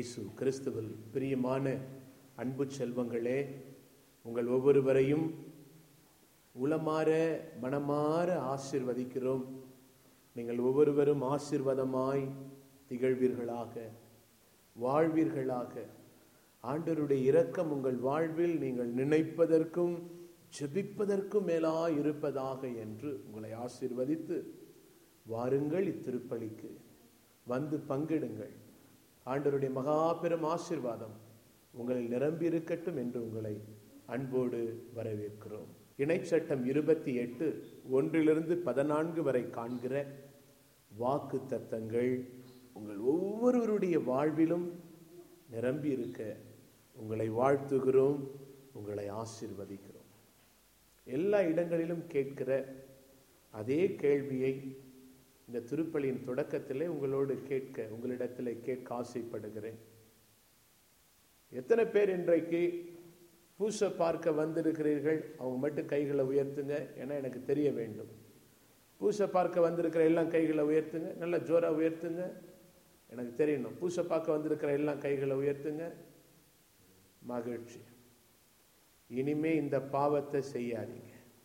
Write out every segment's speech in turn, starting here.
இயேசு கிறிஸ்துவில் பிரியமான அன்பு செல்வங்களே உங்கள் ஒவ்வொருவரையும் உளமாற மனமாற ஆசிர்வதிக்கிறோம் நீங்கள் ஒவ்வொருவரும் ஆசிர்வாதமாய் திகழ்வீர்களாக வாழ்வீர்களாக ஆண்டவருடைய இரக்கம் உங்கள் வாழ்வில் நீங்கள் நினைப்பதற்கும் ஜெபிப்பதற்கும் மேலாய் இருப்பதாக என்று உங்களை ஆசீர்வதித்து வாருங்கள் இத்திருப்பலிக்கு வந்து பங்கிடுங்கள் ஆண்டவருடைய மகா பெரும் ஆசீர்வாதம் உங்களில் நிரம்பி இருக்கட்டும் என்று உங்களை அன்போடு வரவேற்கிறோம் இணைச்சட்டம் இருபத்தி எட்டு ஒன்றிலிருந்து பதினான்கு வரை காண்கிற வாக்கு தத்தங்கள் உங்கள் ஒவ்வொருவருடைய வாழ்விலும் நிரம்பி இருக்க உங்களை வாழ்த்துகிறோம் உங்களை ஆசீர்வதிக்கிறோம் எல்லா இடங்களிலும் கேட்கிற அதே கேள்வியை இந்த திருப்பலியின் தொடக்கத்திலே உங்களோடு கேட்க உங்களிடத்திலே கேட்க ஆசைப்படுகிறேன் எத்தனை பேர் இன்றைக்கு பூசை பார்க்க வந்திருக்கிறீர்கள் அவங்க மட்டும் கைகளை உயர்த்துங்க ஏன்னா எனக்கு தெரிய வேண்டும் பூசை பார்க்க வந்திருக்கிற எல்லாம் கைகளை உயர்த்துங்க நல்லா ஜோரா உயர்த்துங்க எனக்கு தெரியணும் பூசை பார்க்க வந்திருக்கிற எல்லாம் கைகளை உயர்த்துங்க மகிழ்ச்சி இனிமே இந்த பாவத்தை செய்யாதீங்க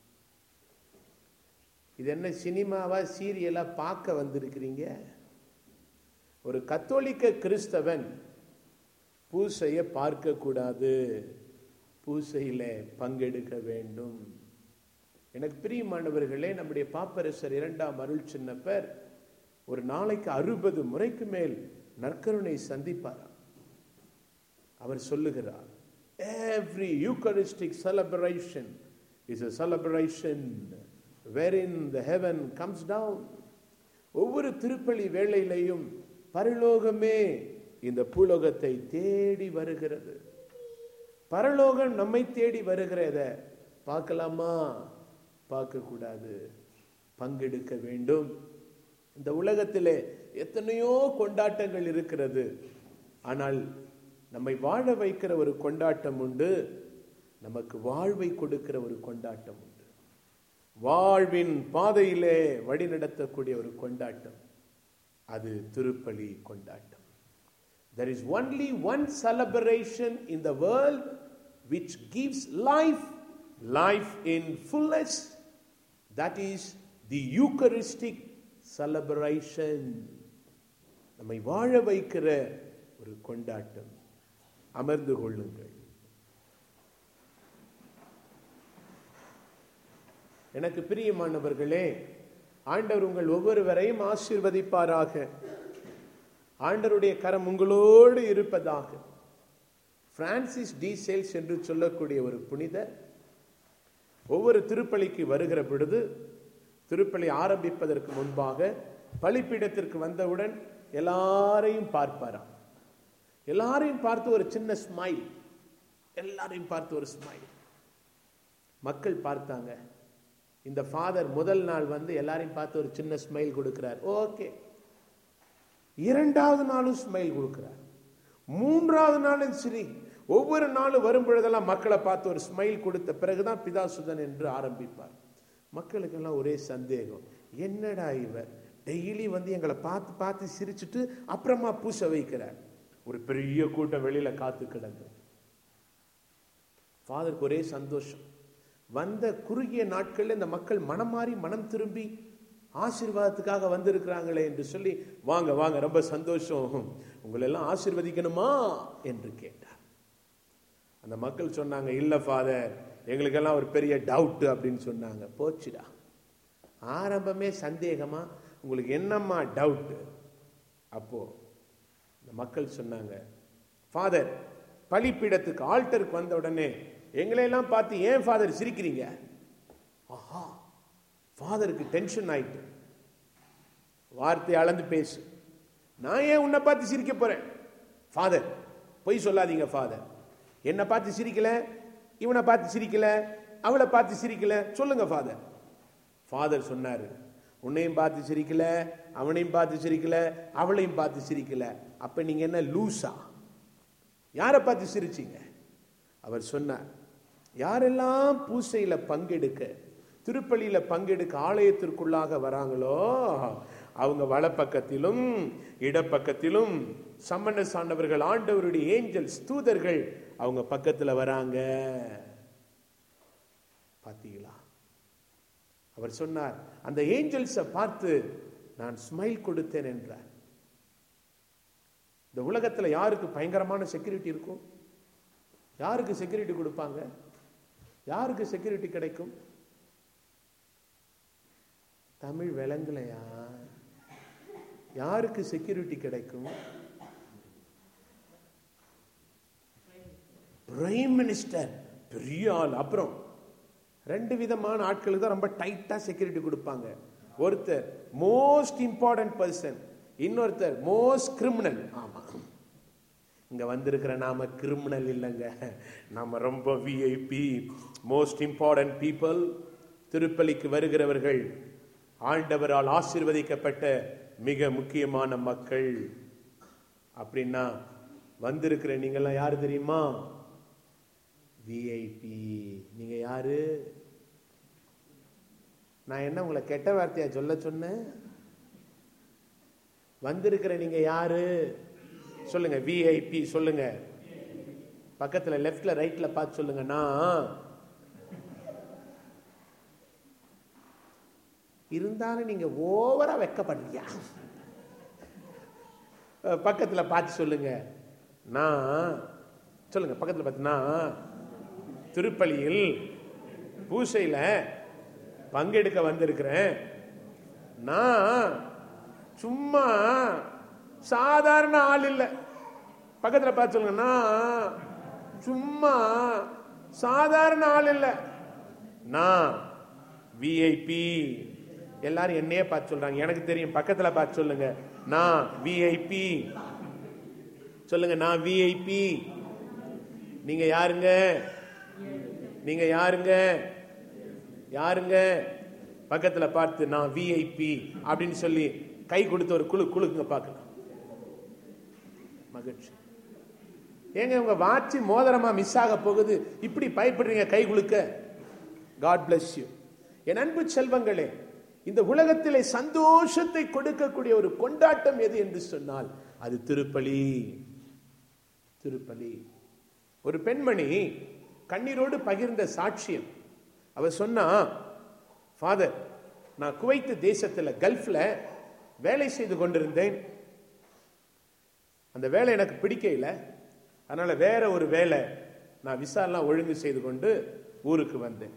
இது என்ன சினிமாவா சீரியலா பார்க்க வந்திருக்கிறீங்க ஒரு கத்தோலிக்க கிறிஸ்தவன் பூசையை பார்க்க கூடாது பூசையில பங்கெடுக்க வேண்டும் எனக்கு பிரியமானவர்களே நம்முடைய பாப்பரசர் இரண்டாம் அருள் சின்னப்பர் ஒரு நாளைக்கு அறுபது முறைக்கு மேல் நற்கருணை சந்திப்பாராம் அவர் சொல்லுகிறார் every eucharistic celebration is a celebration wherein the heaven comes down ஒவ்வொரு திருப்பலி வேளையிலையும் பரலோகமே இந்த பூலோகத்தை தேடி வருகிறது பரலோகம் நம்மை தேடி வருகிறத பார்க்கலாமா பார்க்க கூடாது பங்கெடுக்க வேண்டும் இந்த உலகத்திலே எத்தனையோ கொண்டாட்டங்கள் இருக்கிறது ஆனால் நம்மை வாழ வைக்கிற ஒரு கொண்டாட்டம் உண்டு நமக்கு வாழ்வை கொடுக்கிற ஒரு கொண்டாட்டம் உண்டு வாழ்வின் பாதையிலே வழிநடத்தக்கூடிய ஒரு கொண்டாட்டம் அது திருப்பலி கொண்டாட்டம் there is only one celebration in the world which gives life life in fullness that is the eucharistic celebration நம்மை வாழ வைக்கிற ஒரு கொண்டாட்டம் அமர்ந்து கொள்ளுங்கள் எனக்கு பிரியமானவர்களே ஆண்டவர் உங்கள் ஒவ்வொருவரையும் ஆசீர்வதிப்பாராக ஆண்டருடைய கரம் உங்களோடு இருப்பதாக பிரான்சிஸ் டி சேல்ஸ் என்று சொல்லக்கூடிய ஒரு புனிதர் ஒவ்வொரு திருப்பலிக்கு வருகிற பொழுது திருப்பலி ஆரம்பிப்பதற்கு முன்பாக பலிப்பீடத்திற்கு வந்தவுடன் எல்லாரையும் பார்ப்பாராம் எல்லாரையும் பார்த்து ஒரு சின்ன ஸ்மைல் எல்லாரையும் பார்த்து ஒரு ஸ்மைல் மக்கள் பார்த்தாங்க இந்த ஃபாதர் முதல் நாள் வந்து எல்லாரையும் பார்த்து ஒரு சின்ன ஸ்மைல் கொடுக்கிறார் ஓகே இரண்டாவது நாளும் ஸ்மைல் கொடுக்கிறார் மூன்றாவது நாளும் சரி ஒவ்வொரு நாளும் வரும் பொழுதெல்லாம் மக்களை பார்த்து ஒரு ஸ்மைல் கொடுத்த பிறகுதான் பிதாசுதன் என்று ஆரம்பிப்பார் மக்களுக்கெல்லாம் ஒரே சந்தேகம் என்னடா இவர் டெய்லி வந்து எங்களை பார்த்து பார்த்து சிரிச்சுட்டு அப்புறமா பூச வைக்கிறார் ஒரு பெரிய கூட்டம் வெளியில காத்து கிடந்தது ஃபாதருக்கு ஒரே சந்தோஷம் வந்த குறுகிய நாட்களில் இந்த மக்கள் மனம் மாறி மனம் திரும்பி ஆசீர்வாதத்துக்காக வந்திருக்கிறாங்களே என்று சொல்லி வாங்க வாங்க ரொம்ப சந்தோஷம் உங்களை எல்லாம் ஆசீர்வதிக்கணுமா என்று கேட்டார் அந்த மக்கள் சொன்னாங்க இல்ல ஃபாதர் எங்களுக்கெல்லாம் ஒரு பெரிய டவுட் அப்படின்னு சொன்னாங்க போச்சுடா ஆரம்பமே சந்தேகமா உங்களுக்கு என்னம்மா டவுட் அப்போ இந்த மக்கள் சொன்னாங்க ஃபாதர் பலிப்பீடத்துக்கு ஆல்டருக்கு வந்த உடனே எங்களையெல்லாம் பார்த்து ஏன் ஃபாதர் சிரிக்கிறீங்க ஆஹா ஃபாதருக்கு டென்ஷன் ஆயிட்டு வார்த்தை அளந்து பேசு நான் ஏன் உன்னை பார்த்து சிரிக்க போறேன் ஃபாதர் பொய் சொல்லாதீங்க ஃபாதர் என்னை பார்த்து சிரிக்கல இவனை பார்த்து சிரிக்கல அவளை பார்த்து சிரிக்கல சொல்லுங்க ஃபாதர் ஃபாதர் சொன்னாரு உன்னையும் பார்த்து சிரிக்கல அவனையும் பார்த்து சிரிக்கல அவளையும் பார்த்து சிரிக்கல அப்ப நீங்க என்ன லூசா யாரை பார்த்து சிரிச்சீங்க அவர் சொன்னார் யாரெல்லாம் பூசையில பங்கெடுக்க திருப்பலியில பங்கெடுக்க ஆலயத்திற்குள்ளாக வராங்களோ அவங்க வலப்பக்கத்திலும் இடப்பக்கத்திலும் சம்மனஸ் ஆண்டவர்கள் ஆண்டவருடைய ஏஞ்சல்ஸ் தூதர்கள் அவங்க பக்கத்துல வராங்க பாத்தீங்களா அவர் சொன்னார் அந்த ஏஞ்சல்ஸை பார்த்து நான் ஸ்மைல் கொடுத்தேன் என்றார் இந்த உலகத்துல யாருக்கு பயங்கரமான செக்யூரிட்டி இருக்கும் யாருக்கு செக்யூரிட்டி கொடுப்பாங்க யாருக்கு செக்யூரிட்டி கிடைக்கும் தமிழ் விளங்கலையா யாருக்கு செக்யூரிட்டி கிடைக்கும் பிரைம் மினிஸ்டர் பெரிய ஆள் அப்புறம் ரெண்டு விதமான ஆட்களுக்கு தான் ரொம்ப டைட்டா செக்யூரிட்டி கொடுப்பாங்க ஒருத்தர் மோஸ்ட் இம்பார்ட்டன்ட் பர்சன் இன்னொருத்தர் மோஸ்ட் கிரிமினல் ஆமா இங்க வந்திருக்கிற நாம கிரிமினல் இல்லைங்க நாம ரொம்ப விஐபி மோஸ்ட் இம்பார்ட்டன்ட் பீப்புள் திருப்பலிக்கு வருகிறவர்கள் ஆண்டவரால் ஆசீர்வதிக்கப்பட்ட மிக முக்கியமான மக்கள் அப்படின்னா வந்திருக்கிற நீங்கெல்லாம் யாரு தெரியுமா விஐபி நீங்க யாரு நான் என்ன உங்களை கெட்ட வார்த்தையா சொல்ல சொன்னேன் வந்திருக்கிற நீங்க யாரு சொல்லுங்க விஐபி சொல்லுங்க பக்கத்துல லெஃப்ட்ல ரைட்ல பார்த்து சொல்லுங்க நான் இருந்தாலும் நீங்க ஓவரா வெக்கப்படுறியா அஹ் பக்கத்துல பார்த்து சொல்லுங்க நான் சொல்லுங்க பக்கத்துல பார்த்து நான் திருப்பலியில் பூசையில பங்கெடுக்க வந்திருக்கிறேன் நான் சும்மா சாதாரண ஆள் இல்லை பக்கத்துல பார்த்து சொல்லுங்க நான் சும்மா சாதாரண ஆள் இல்லை நான் விஐபி எல்லாரும் என்னையே பார்த்து சொல்றாங்க எனக்கு தெரியும் பக்கத்துல பார்த்து சொல்லுங்க நான் விஐபி சொல்லுங்க நான் விஐபி நீங்க யாருங்க நீங்க யாருங்க யாருங்க பக்கத்துல பார்த்து நான் விஐபி அப்படின்னு சொல்லி கை கொடுத்து ஒரு குழு குழுக்குங்க பார்க்கலாம் மகிழ்ச்சி ஏங்க உங்க வாட்சி மோதிரமா மிஸ் ஆக போகுது இப்படி பயப்படுறீங்க கை குலுக்க காட் bless யூ என் அன்பு செல்வங்களே இந்த உலகத்திலே சந்தோஷத்தை கொடுக்கக்கூடிய ஒரு கொண்டாட்டம் எது என்று சொன்னால் அது திருப்பலி திருப்பலி ஒரு பெண்மணி கண்ணீரோடு பகிர்ந்த சாட்சியம் அவ சொன்னா ஃபாதர் நான் குவைத்து தேசத்துல கல்ஃப்ல வேலை செய்து கொண்டிருந்தேன் அந்த வேலை எனக்கு பிடிக்கல அதனால வேற ஒரு வேலை நான் விசாலாம் ஒழுங்கு செய்து கொண்டு ஊருக்கு வந்தேன்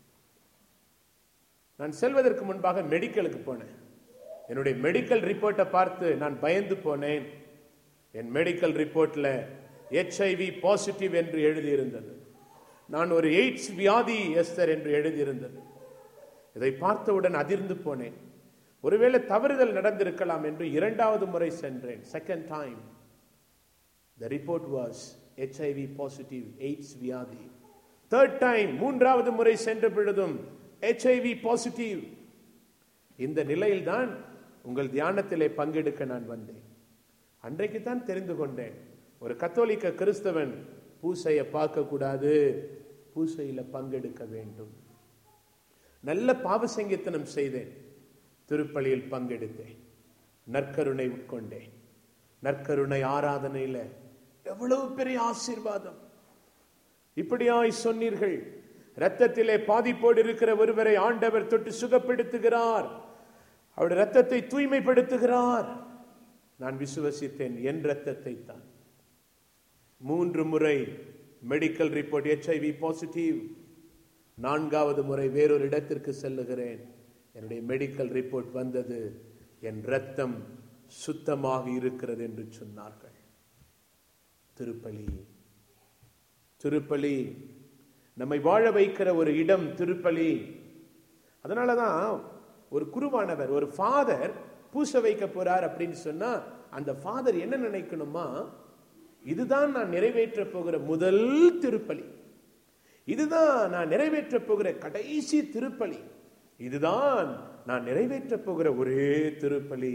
நான் செல்வதற்கு முன்பாக மெடிக்கலுக்கு போனேன் என்னுடைய மெடிக்கல் ரிப்போர்ட்டை பார்த்து நான் பயந்து போனேன் என் மெடிக்கல் ரிப்போர்ட்ல ஹெச்ஐவி பாசிட்டிவ் என்று எழுதியிருந்தது நான் ஒரு எய்ட்ஸ் வியாதி எஸ்தர் என்று எழுதியிருந்தது இதை பார்த்தவுடன் அதிர்ந்து போனேன் ஒருவேளை தவறுதல் நடந்திருக்கலாம் என்று இரண்டாவது முறை சென்றேன் second time the report was HIV positive AIDS வியாதி தேர்ட் டைம் மூன்றாவது முறை சென்ற பொழுதும் ஹெச்ஐவி பாசிட்டிவ் இந்த நிலையில்தான் உங்கள் தியானத்திலே பங்கெடுக்க நான் வந்தேன் அன்றைக்கு தான் தெரிந்து கொண்டேன் ஒரு கத்தோலிக்க கிறிஸ்தவன் பூசையை பார்க்க கூடாது பூசையில பங்கெடுக்க வேண்டும் நல்ல பாவ சங்கீத்தனம் செய்தேன் திருப்பலியில் பங்கெடுத்தேன் நற்கருணை உட்கொண்டேன் நற்கருணை ஆராதனையில எவ்வளவு பெரிய ஆசீர்வாதம் இப்படியாய் சொன்னீர்கள் ரத்தத்திலே பாதிப்போடு இருக்கிற ஒருவரை ஆண்டவர் தொட்டு சுகப்படுத்துகிறார் அவருடைய ரத்தத்தை தூய்மைப்படுத்துகிறார் நான் விசுவசித்தேன் என் ரத்தத்தை தான் மூன்று முறை மெடிக்கல் ரிப்போர்ட் ஹெச்ஐவி பாசிட்டிவ் நான்காவது முறை வேறொரு இடத்திற்கு செல்லுகிறேன் என்னுடைய மெடிக்கல் ரிப்போர்ட் வந்தது என் ரத்தம் சுத்தமாக இருக்கிறது என்று சொன்னார்கள் திருப்பலி திருப்பலி நம்மை வாழ வைக்கிற ஒரு இடம் திருப்பலி அதனாலதான் ஒரு குருவானவர் ஒரு ஃபாதர் பூச வைக்க போறார் அப்படின்னு சொன்னா அந்த ஃபாதர் என்ன நினைக்கணுமா இதுதான் நான் நிறைவேற்ற போகிற முதல் திருப்பலி இதுதான் நான் நிறைவேற்ற போகிற கடைசி திருப்பலி இதுதான் நான் நிறைவேற்ற போகிற ஒரே திருப்பலி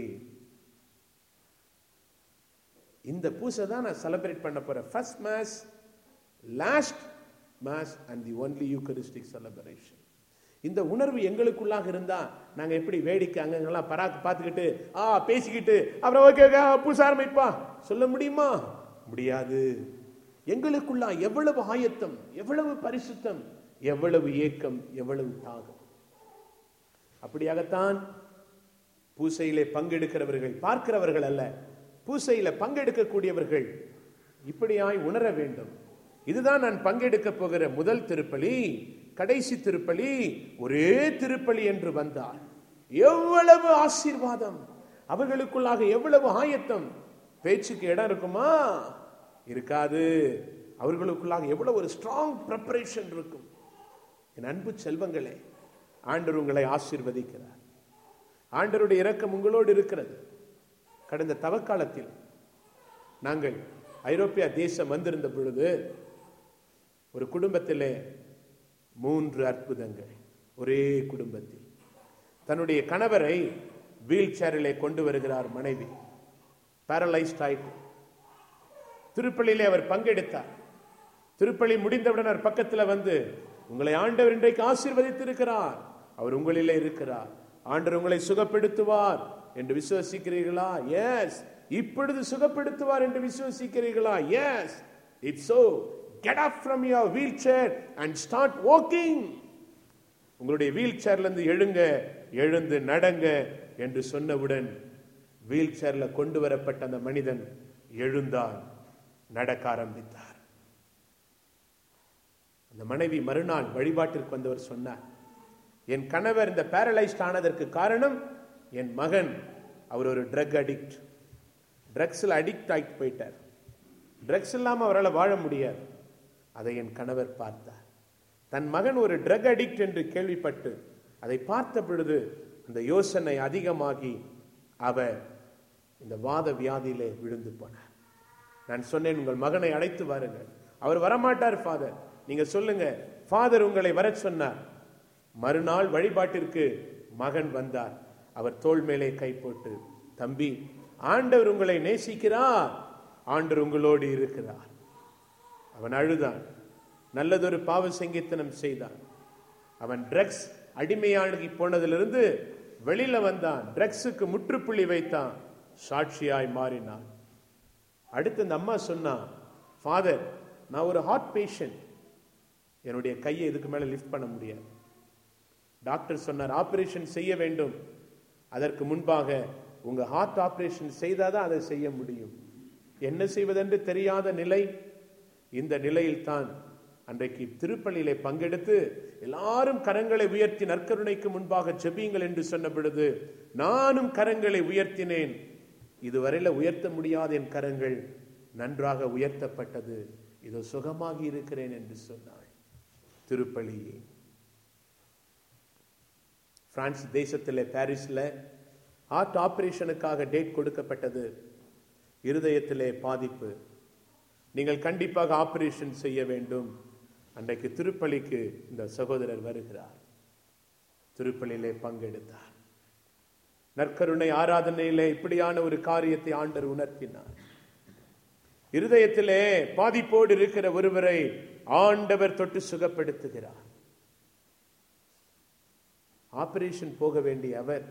இந்த பூசை தான் நான் செலிப்ரேட் பண்ண போறேன் first mass last mass and the only eucharistic celebration இந்த உணர்வு எங்களுக்குள்ளாக இருந்தா நாங்க எப்படி வேடிக்கை அங்கங்கெல்லாம் பராக்கு பார்த்துக்கிட்டு ஆ பேசிக்கிட்டு அப்புறம் ஓகே ஓகே பூச ஆரம்பிப்பா சொல்ல முடியுமா முடியாது எங்களுக்குள்ளா எவ்வளவு ஆயத்தம் எவ்வளவு பரிசுத்தம் எவ்வளவு ஏக்கம் எவ்வளவு தாகம் அப்படியாகத்தான் பூசையிலே பங்கெடுக்கிறவர்கள் பார்க்கிறவர்கள் அல்ல பூசையில பங்கெடுக்கக்கூடியவர்கள் இப்படியாய் உணர வேண்டும் இதுதான் நான் பங்கெடுக்க போகிற முதல் திருப்பலி கடைசி திருப்பலி ஒரே திருப்பலி என்று வந்தார் எவ்வளவு ஆசீர்வாதம் அவர்களுக்குள்ளாக எவ்வளவு ஆயத்தம் பேச்சுக்கு இடம் இருக்குமா இருக்காது அவர்களுக்குள்ளாக எவ்வளவு ஒரு ஸ்ட்ராங் ப்ரிப்பரேஷன் இருக்கும் என் அன்பு செல்வங்களே ஆண்டவர் உங்களை ஆசீர்வதிக்கிறார் ஆண்டருடைய இரக்கம் உங்களோடு இருக்கிறது கடந்த தவக்காலத்தில் நாங்கள் ஐரோப்பியா தேசம் வந்திருந்த பொழுது ஒரு குடும்பத்திலே மூன்று அற்புதங்கள் ஒரே குடும்பத்தில் தன்னுடைய கணவரை வீல் சேரிலே கொண்டு வருகிறார் மனைவி பேரலைஸ்ட் ஆயிட்டு திருப்பலியிலே அவர் பங்கெடுத்தார் திருப்பலி முடிந்தவுடன் அவர் பக்கத்தில் வந்து உங்களை ஆண்டவர் இன்றைக்கு ஆசீர்வதித்திருக்கிறார் அவர் உங்களிலே இருக்கிறார் ஆண்டவர் உங்களை சுகப்படுத்துவார் என்று விசுவசிக்கிறீர்களா எஸ் இப்பொழுது சுகப்படுத்துவார் என்று விசுவசிக்கிறீர்களா yes it's so get up from your wheelchair and start walking உங்களுடைய வீல் சேர்ல இருந்து எழுங்க எழுந்து நடங்க என்று சொன்னவுடன் வீல் சேர்ல கொண்டு வரப்பட்ட அந்த மனிதன் எழுந்தான் நடக்க ஆரம்பித்தார் அந்த மனைவி மறுநாள் வழிபாட்டிற்கு வந்தவர் சொன்னார் என் கணவர் இந்த பேரலைஸ்ட் ஆனதற்கு காரணம் என் மகன் அவர் ஒரு ட்ரக் அடிக்ட் ட்ரக்ஸில் அடிக்ட் ஆகிட்டு போயிட்டார் ட்ரக்ஸ் இல்லாமல் அவரால் வாழ முடியாது அதை என் கணவர் பார்த்தார் தன் மகன் ஒரு ட்ரக் அடிக்ட் என்று கேள்விப்பட்டு அதை பார்த்த பொழுது அந்த யோசனை அதிகமாகி அவர் இந்த வாத வியாதியிலே விழுந்து போனார் நான் சொன்னேன் உங்கள் மகனை அழைத்து வாருங்கள் அவர் வரமாட்டார் ஃபாதர் நீங்க சொல்லுங்க ஃபாதர் உங்களை வர சொன்னார் மறுநாள் வழிபாட்டிற்கு மகன் வந்தார் அவர் தோள் மேலே கை போட்டு தம்பி ஆண்டவர் உங்களை நேசிக்கிறார் ஆண்டவர் உங்களோடு இருக்கிறார் அவன் அழுதான் நல்லதொரு பாவ சங்கீத்தனம் செய்தான் அவன் ட்ரக்ஸ் அடிமையாகி போனதிலிருந்து வெளியில வந்தான் ட்ரக்ஸுக்கு முற்றுப்புள்ளி வைத்தான் சாட்சியாய் மாறினான் அடுத்து அந்த அம்மா சொன்னா ஃபாதர் நான் ஒரு ஹார்ட் பேஷண்ட் என்னுடைய கையை இதுக்கு மேல லிஃப்ட் பண்ண முடியாது டாக்டர் சொன்னார் ஆபரேஷன் செய்ய வேண்டும் அதற்கு முன்பாக உங்க ஹார்ட் ஆபரேஷன் செய்தாதான் அதை செய்ய முடியும் என்ன செய்வதென்று தெரியாத நிலை இந்த நிலையில் தான் அன்றைக்கு திருப்பலியிலே பங்கெடுத்து எல்லாரும் கரங்களை உயர்த்தி நற்கருணைக்கு முன்பாக ஜெபியுங்கள் என்று சொன்ன பொழுது நானும் கரங்களை உயர்த்தினேன் இதுவரையில உயர்த்த முடியாத என் கரங்கள் நன்றாக உயர்த்தப்பட்டது இதோ சுகமாகி இருக்கிறேன் என்று சொன்னாள் திருப்பலி பிரான்ஸ் தேசத்தில் பாரிஸில் ஹார்ட் ஆபரேஷனுக்காக டேட் கொடுக்கப்பட்டது இருதயத்திலே பாதிப்பு நீங்கள் கண்டிப்பாக ஆபரேஷன் செய்ய வேண்டும் அன்றைக்கு திருப்பலிக்கு இந்த சகோதரர் வருகிறார் திருப்பலியிலே பங்கெடுத்தார் நற்கருணை ஆராதனையிலே இப்படியான ஒரு காரியத்தை ஆண்டர் உணர்த்தினார் இருதயத்திலே பாதிப்போடு இருக்கிற ஒருவரை ஆண்டவர் தொட்டு சுகப்படுத்துகிறார் ஆபரேஷன் போக வேண்டிய அவர்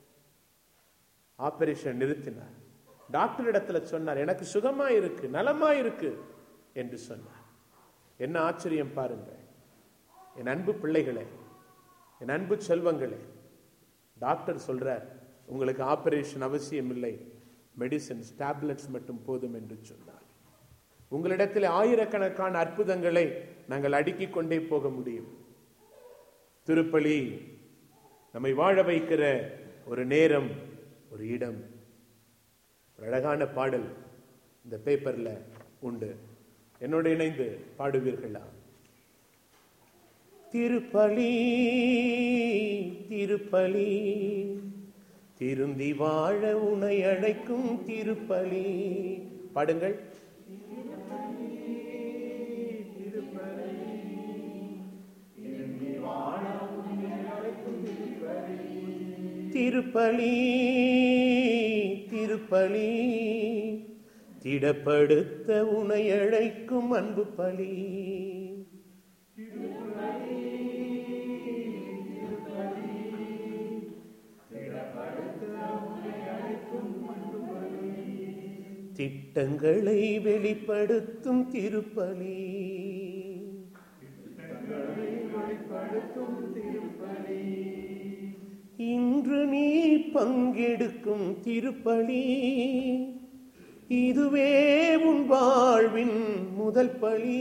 ஆபரேஷன் நிறுத்தினார் டாக்டர் இடத்துல சொன்னார் எனக்கு சுகமா இருக்கு நலமா இருக்கு என்று சொன்னார் என்ன ஆச்சரியம் பாருங்கள் என் அன்பு பிள்ளைகளே என் அன்பு செல்வங்களே டாக்டர் சொல்றார் உங்களுக்கு ஆபரேஷன் அவசியம் இல்லை மெடிசின்ஸ் டேப்லெட்ஸ் மட்டும் போதும் என்று சொன்னார் உங்களிடத்தில் ஆயிரக்கணக்கான அற்புதங்களை நாங்கள் அடுக்கிக் கொண்டே போக முடியும் திருப்பலி நம்மை வாழ வைக்கிற ஒரு நேரம் ஒரு இடம் ஒரு அழகான பாடல் இந்த பேப்பர்ல உண்டு என்னோடு இணைந்து பாடுவீர்களா திருப்பலி திருப்பலி திருந்தி வாழ உனை அழைக்கும் திருப்பலி பாடுங்கள் திருப்பலி திருப்பலி திடப்படுத்த உனை அழைக்கும் அன்பு பலி திட்டங்களை வெளிப்படுத்தும் திருப்பலி இன்று நீ பங்கெடுக்கும் திருப்பலி இதுவே உன் வாழ்வின் முதல் பலி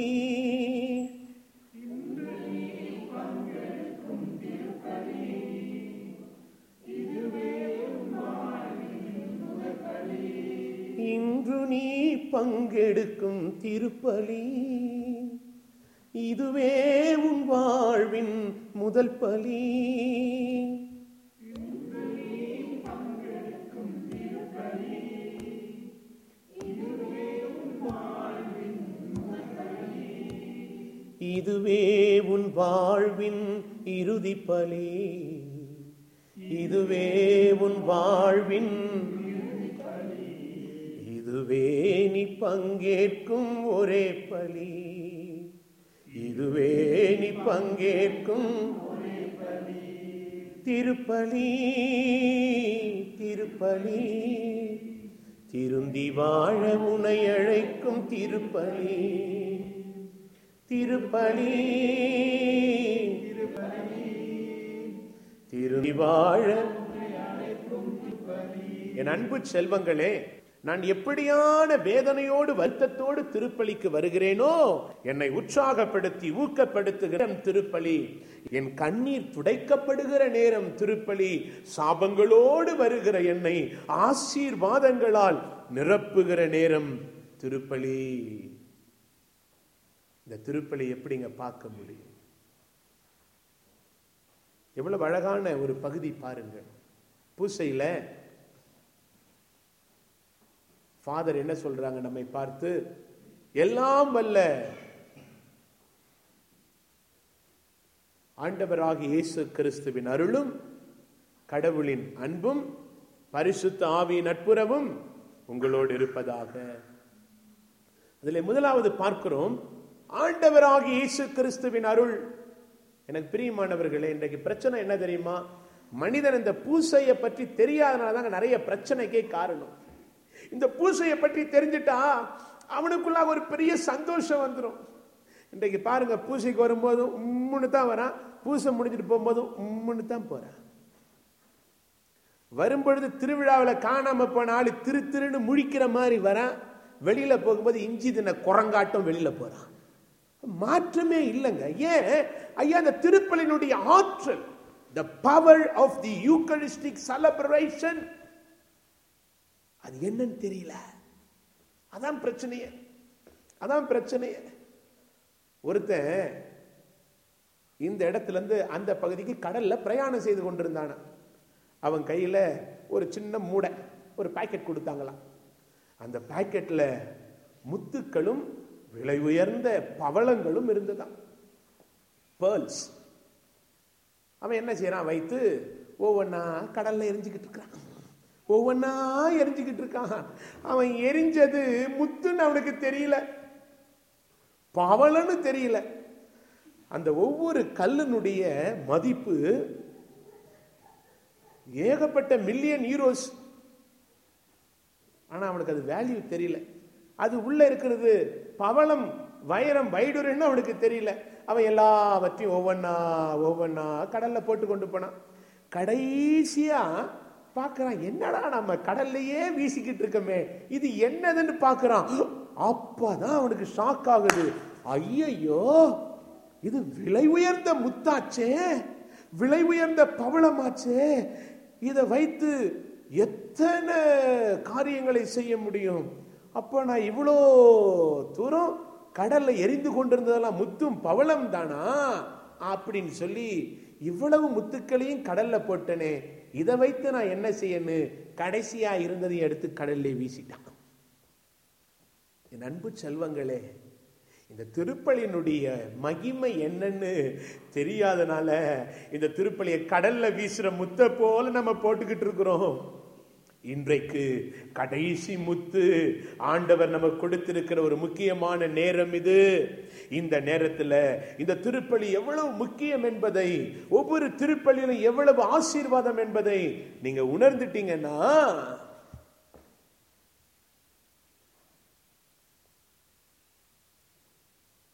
இன்று நீ பங்கெடுக்கும் திருப்பலி இதுவே உன் வாழ்வின் முதல் பலி இதுவே உன் வாழ்வின் இறுதி பலி இதுவே உன் வாழ்வின் இதுவே நீ பங்கேற்கும் ஒரே பலி இதுவே நீ பங்கேற்கும் திருப்பலி திருப்பலி திருந்தி வாழ உனை அழைக்கும் திருப்பலி திருப்பலி திருந்தி வாழ என் அன்பு செல்வங்களே நான் எப்படியான வேதனையோடு வருத்தத்தோடு திருப்பலிக்கு வருகிறேனோ என்னை உற்சாகப்படுத்தி ஊக்கப்படுத்துகிற திருப்பலி என் கண்ணீர் துடைக்கப்படுகிற நேரம் திருப்பலி சாபங்களோடு வருகிற என்னை ஆசீர்வாதங்களால் நிரப்புகிற நேரம் திருப்பலி இந்த திருப்பலி எப்படிங்க பார்க்க முடியும் எவ்வளவு அழகான ஒரு பகுதி பாருங்கள் பூசையில ஃபாதர் என்ன சொல்றாங்க நம்மை பார்த்து எல்லாம் வல்ல ஆண்டவராகிய இயேசு கிறிஸ்துவின் அருளும் கடவுளின் அன்பும் பரிசுத்த ஆவியின் நட்புறவும் உங்களோடு இருப்பதாக அதில் முதலாவது பார்க்கிறோம் ஆண்டவராகிய இயேசு கிறிஸ்துவின் அருள் எனக்கு பிரியமானவர்களே இன்றைக்கு பிரச்சனை என்ன தெரியுமா மனிதன் இந்த பூசையை பற்றி தெரியாதனால தாங்க நிறைய பிரச்சனைக்கே காரணம் இந்த பூசையை பற்றி தெரிஞ்சிட்டா அவனுக்குள்ள ஒரு பெரிய சந்தோஷம் வந்துடும் இன்றைக்கு பாருங்க பூசைக்கு வரும்போதும் உம்முன்னு தான் வரான் பூசை முடிஞ்சிட்டு போகும்போதும் உம்முன்னு தான் போறான் வரும்பொழுது திருவிழாவில் காணாம போன ஆளு திரு திருன்னு முழிக்கிற மாதிரி வரான் வெளியில போகும்போது இஞ்சி தின குரங்காட்டம் வெளியில போறான் மாற்றமே இல்லைங்க ஏன் ஐயா அந்த திருப்பலினுடைய ஆற்றல் the power of the eucharistic celebration அது என்னன்னு தெரியல அதான் பிரச்சனையே அதான் பிரச்சனையே ஒருத்தன் இந்த இடத்துல இருந்து அந்த பகுதிக்கு கடல்ல பிரயாணம் செய்து கொண்டிருந்தான அவன் கையில ஒரு சின்ன மூடை ஒரு பாக்கெட் கொடுத்தாங்களாம் அந்த பாக்கெட்ல முத்துக்களும் விலை உயர்ந்த பவளங்களும் இருந்ததாம் பேர்ல்ஸ் அவன் என்ன செய்யறான் வைத்து ஒவ்வொன்னா கடல்ல எரிஞ்சுக்கிட்டு இருக்கான் ஒவ்வொன்னா எரிஞ்சுக்கிட்டு இருக்கான் அவன் எரிஞ்சது முத்துன்னு அவனுக்கு தெரியல பவளன்னு தெரியல அந்த ஒவ்வொரு கல்லினுடைய மதிப்பு ஏகப்பட்ட மில்லியன் யூரோஸ் ஆனா அவனுக்கு அது வேல்யூ தெரியல அது உள்ள இருக்கிறது பவளம் வைரம் வைடுரன்னு அவனுக்கு தெரியல அவன் எல்லாவற்றையும் ஒவ்வொன்னா ஒவ்வொன்னா கடல்ல போட்டு கொண்டு போனான் கடைசியா பார்க்கறான் என்னடா நம்ம கடல்லையே வீசிக்கிட்டு இருக்கோமே இது என்னதுன்னு பார்க்கறான் அப்பதான் அவனுக்கு ஷாக் ஆகுது ஐயையோ இது விலை உயர்ந்த முத்தாச்சே விலை உயர்ந்த பவளமாச்சே இதை வைத்து எத்தனை காரியங்களை செய்ய முடியும் அப்போ நான் இவ்வளோ தூரம் கடல்ல எரிந்து கொண்டிருந்ததெல்லாம் முத்தும் பவளம் தானா அப்படின்னு சொல்லி இவ்வளவு முத்துக்களையும் கடல்ல போட்டனே இதை வைத்து நான் என்ன செய்யணும் கடைசியா இருந்ததையும் எடுத்து கடல்ல வீசிட்டான் என் அன்பு செல்வங்களே இந்த திருப்பலியினுடைய மகிமை என்னன்னு தெரியாதனால இந்த திருப்பலியை கடல்ல வீசுற முத்த போல நம்ம போட்டுக்கிட்டு இருக்கிறோம் இன்றைக்கு கடைசி முத்து ஆண்டவர் நமக்கு கொடுத்திருக்கிற ஒரு முக்கியமான நேரம் இது இந்த நேரத்தில் இந்த திருப்பலி எவ்வளவு முக்கியம் என்பதை ஒவ்வொரு திருப்பலியிலும் எவ்வளவு ஆசீர்வாதம் என்பதை நீங்க உணர்ந்துட்டீங்கன்னா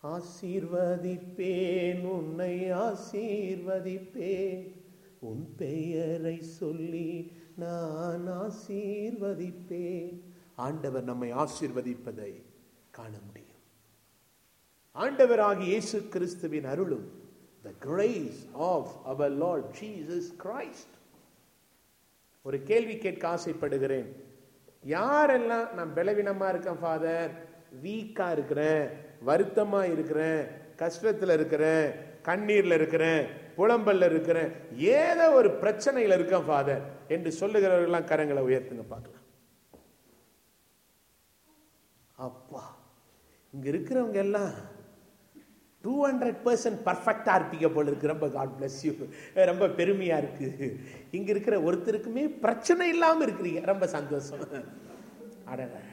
ஆசீர்வதிப்பேன் உன்னை ஆசீர்வதிப்பேன் உன் பெயரை சொல்லி நான் ஆசீர்வதிப்பேன் ஆண்டவர் நம்மை ஆசீர்வதிப்பதை காண முடியும் ஆண்டவராகிய இயேசு கிறிஸ்துவின் அருளும் the grace of our Lord Jesus Christ ஒரு கேள்வி கேட்க ஆசைப்படுகிறேன் யாரெல்லாம் நான் பலவீனமா இருக்கேன் ஃபாதர் வீக்கா இருக்கிறேன் வருத்தமா இருக்கிறேன் கஷ்டத்துல இருக்கிறேன் கண்ணீர்ல இருக்கிறேன் புலம்பல்ல இருக்கிறேன் ஏதோ ஒரு பிரச்சனையில இருக்கேன் ஃபாதர் என்று சொல்லுகிறவர்கள்லாம் கரங்களை உயர்த்துங்க பார்க்கலாம் அப்பா இங்க இருக்கிறவங்க எல்லாம் டூ ஹண்ட்ரட் பர்சன்ட் பர்ஃபெக்டாக இருப்பீங்க போல இருக்கு ரொம்ப காட் பிளஸ் யூ ரொம்ப பெருமையா இருக்கு இங்க இருக்கிற ஒருத்தருக்குமே பிரச்சனை இல்லாம இருக்கிறீங்க ரொம்ப சந்தோஷம் அடடா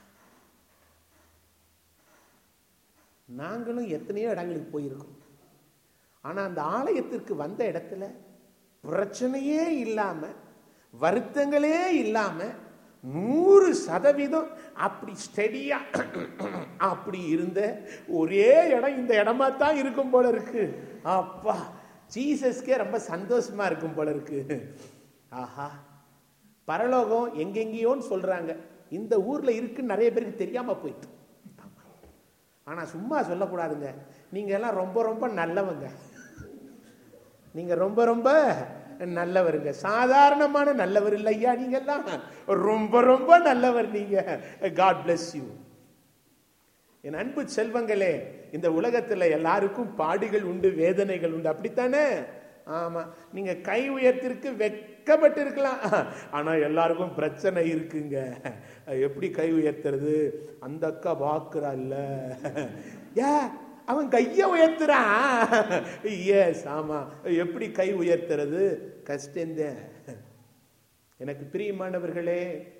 நாங்களும் எத்தனையோ இடங்களுக்கு போயிருக்கோம் ஆனா அந்த ஆலயத்திற்கு வந்த இடத்துல பிரச்சனையே இல்லாம வருத்தங்களே இல்லாம நூறு சதவீதம் அப்படி ஸ்டெடியா அப்படி இருந்த ஒரே இடம் இந்த இடமா தான் இருக்கும் போல இருக்கு அப்பா ஜீசஸ்க்கே ரொம்ப சந்தோஷமா இருக்கும் போல இருக்கு ஆஹா பரலோகம் எங்கெங்கேயோன்னு சொல்றாங்க இந்த ஊர்ல இருக்குன்னு நிறைய பேருக்கு தெரியாம போயிட்டு ஆனா சும்மா சொல்லக்கூடாதுங்க நீங்க எல்லாம் ரொம்ப ரொம்ப நல்லவங்க நீங்க ரொம்ப ரொம்ப நல்லவருங்க சாதாரணமான நல்லவர் இல்லை ஐயா நீங்க எல்லாம் ரொம்ப ரொம்ப நல்லவர் நீங்க காட் பிளஸ் யூ என் அன்பு செல்வங்களே இந்த உலகத்துல எல்லாருக்கும் பாடுகள் உண்டு வேதனைகள் உண்டு அப்படித்தானே ஆமா நீங்க கை உயர்த்திற்கு வெக்கப்பட்டு இருக்கலாம் ஆனா எல்லாருக்கும் பிரச்சனை இருக்குங்க எப்படி கை உயர்த்துறது அந்த அக்கா பாக்குறா இல்ல ஏ அவன் கைய உயர்த்துறான் எஸ் ஆமா எப்படி கை உயர்த்துறது கஷ்டந்தேன் எனக்கு பிரியமானவர்களே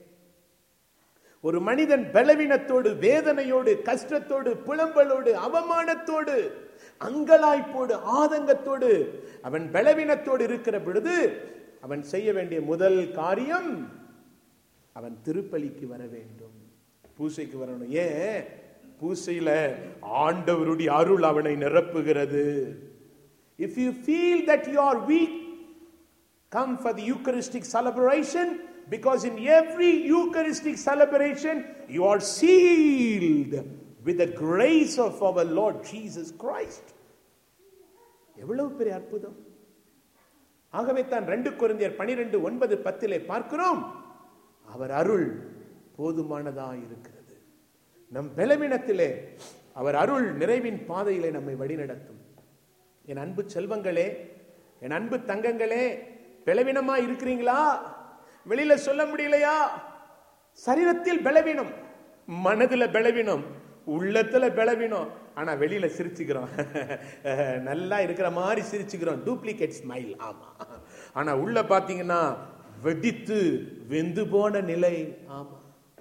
ஒரு மனிதன் பலவீனத்தோடு வேதனையோடு கஷ்டத்தோடு புலம்பலோடு அவமானத்தோடு அங்கலாய்ப்போடு ஆதங்கத்தோடு அவன் பலவீனத்தோடு இருக்கிற பொழுது அவன் செய்ய வேண்டிய முதல் காரியம் அவன் திருப்பலிக்கு வர வேண்டும் பூசைக்கு வரணும் ஏன் பூசையில ஆண்டவருடைய அருள் அவனை நிரப்புகிறது if you feel that you are weak come for the eucharistic celebration because in every Eucharistic celebration you are sealed with the grace of our Lord Jesus Christ. எவ்வளவு பெரிய அற்புதம் ஆகவே தான் ரெண்டு குருந்தியர் பனிரெண்டு ஒன்பது பத்திலே பார்க்கிறோம் அவர் அருள் போதுமானதா இருக்கிறது நம் பலவீனத்திலே அவர் அருள் நிறைவின் பாதையிலே நம்மை வழிநடத்தும் என் அன்பு செல்வங்களே என் அன்பு தங்கங்களே பலவீனமா இருக்கிறீங்களா வெளியில சொல்ல முடியலையா சரீரத்தில் பலவீனம் மனதுல பலவீனம் உள்ளத்துல பலவீனம் ஆனா வெளியில சிரிச்சுக்கிறோம் நல்லா இருக்கிற மாதிரி சிரிச்சுக்கிறோம் டூப்ளிகேட் ஸ்மைல் ஆமா ஆனா உள்ள பாத்தீங்கன்னா வெடித்து வெந்து போன நிலை ஆமா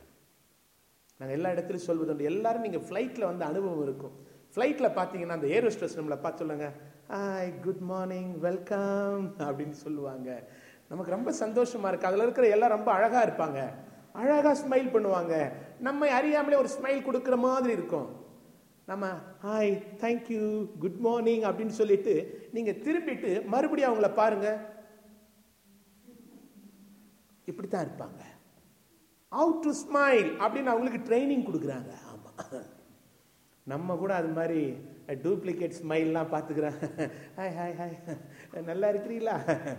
நாங்க எல்லா இடத்துலயும் சொல்வது எல்லாரும் நீங்க ஃபிளைட்ல வந்து அனுபவம் இருக்கும் ஃப்ளைட்ல பாத்தீங்கன்னா அந்த ஏர் ஹோஸ்டஸ் நம்மளை பார்த்து சொல்லுங்க ஹாய் குட் மார்னிங் வெல்கம் அப்படின்னு சொல்லுவாங்க நமக்கு ரொம்ப சந்தோஷமா இருக்கு அதுல இருக்கிற எல்லாம் ரொம்ப அழகா இருப்பாங்க அழகா ஸ்மைல் பண்ணுவாங்க நம்ம அறியாமலே ஒரு ஸ்மைல் கொடுக்கிற மாதிரி இருக்கும் நம்ம ஹாய் தேங்க்யூ குட் மார்னிங் அப்படின்னு சொல்லிட்டு நீங்க திரும்பிட்டு மறுபடியும் அவங்கள பாருங்க இப்படித்தான் இருப்பாங்க ஹவு டு ஸ்மைல் அப்படின்னு அவங்களுக்கு ட்ரைனிங் கொடுக்குறாங்க ஆமா நம்ம கூட அது மாதிரி டூப்ளிகேட் ஸ்மைல்லாம் பார்த்துக்கிறேன் ஹாய் ஹாய் ஹாய் நல்லா இருக்கிறீங்களா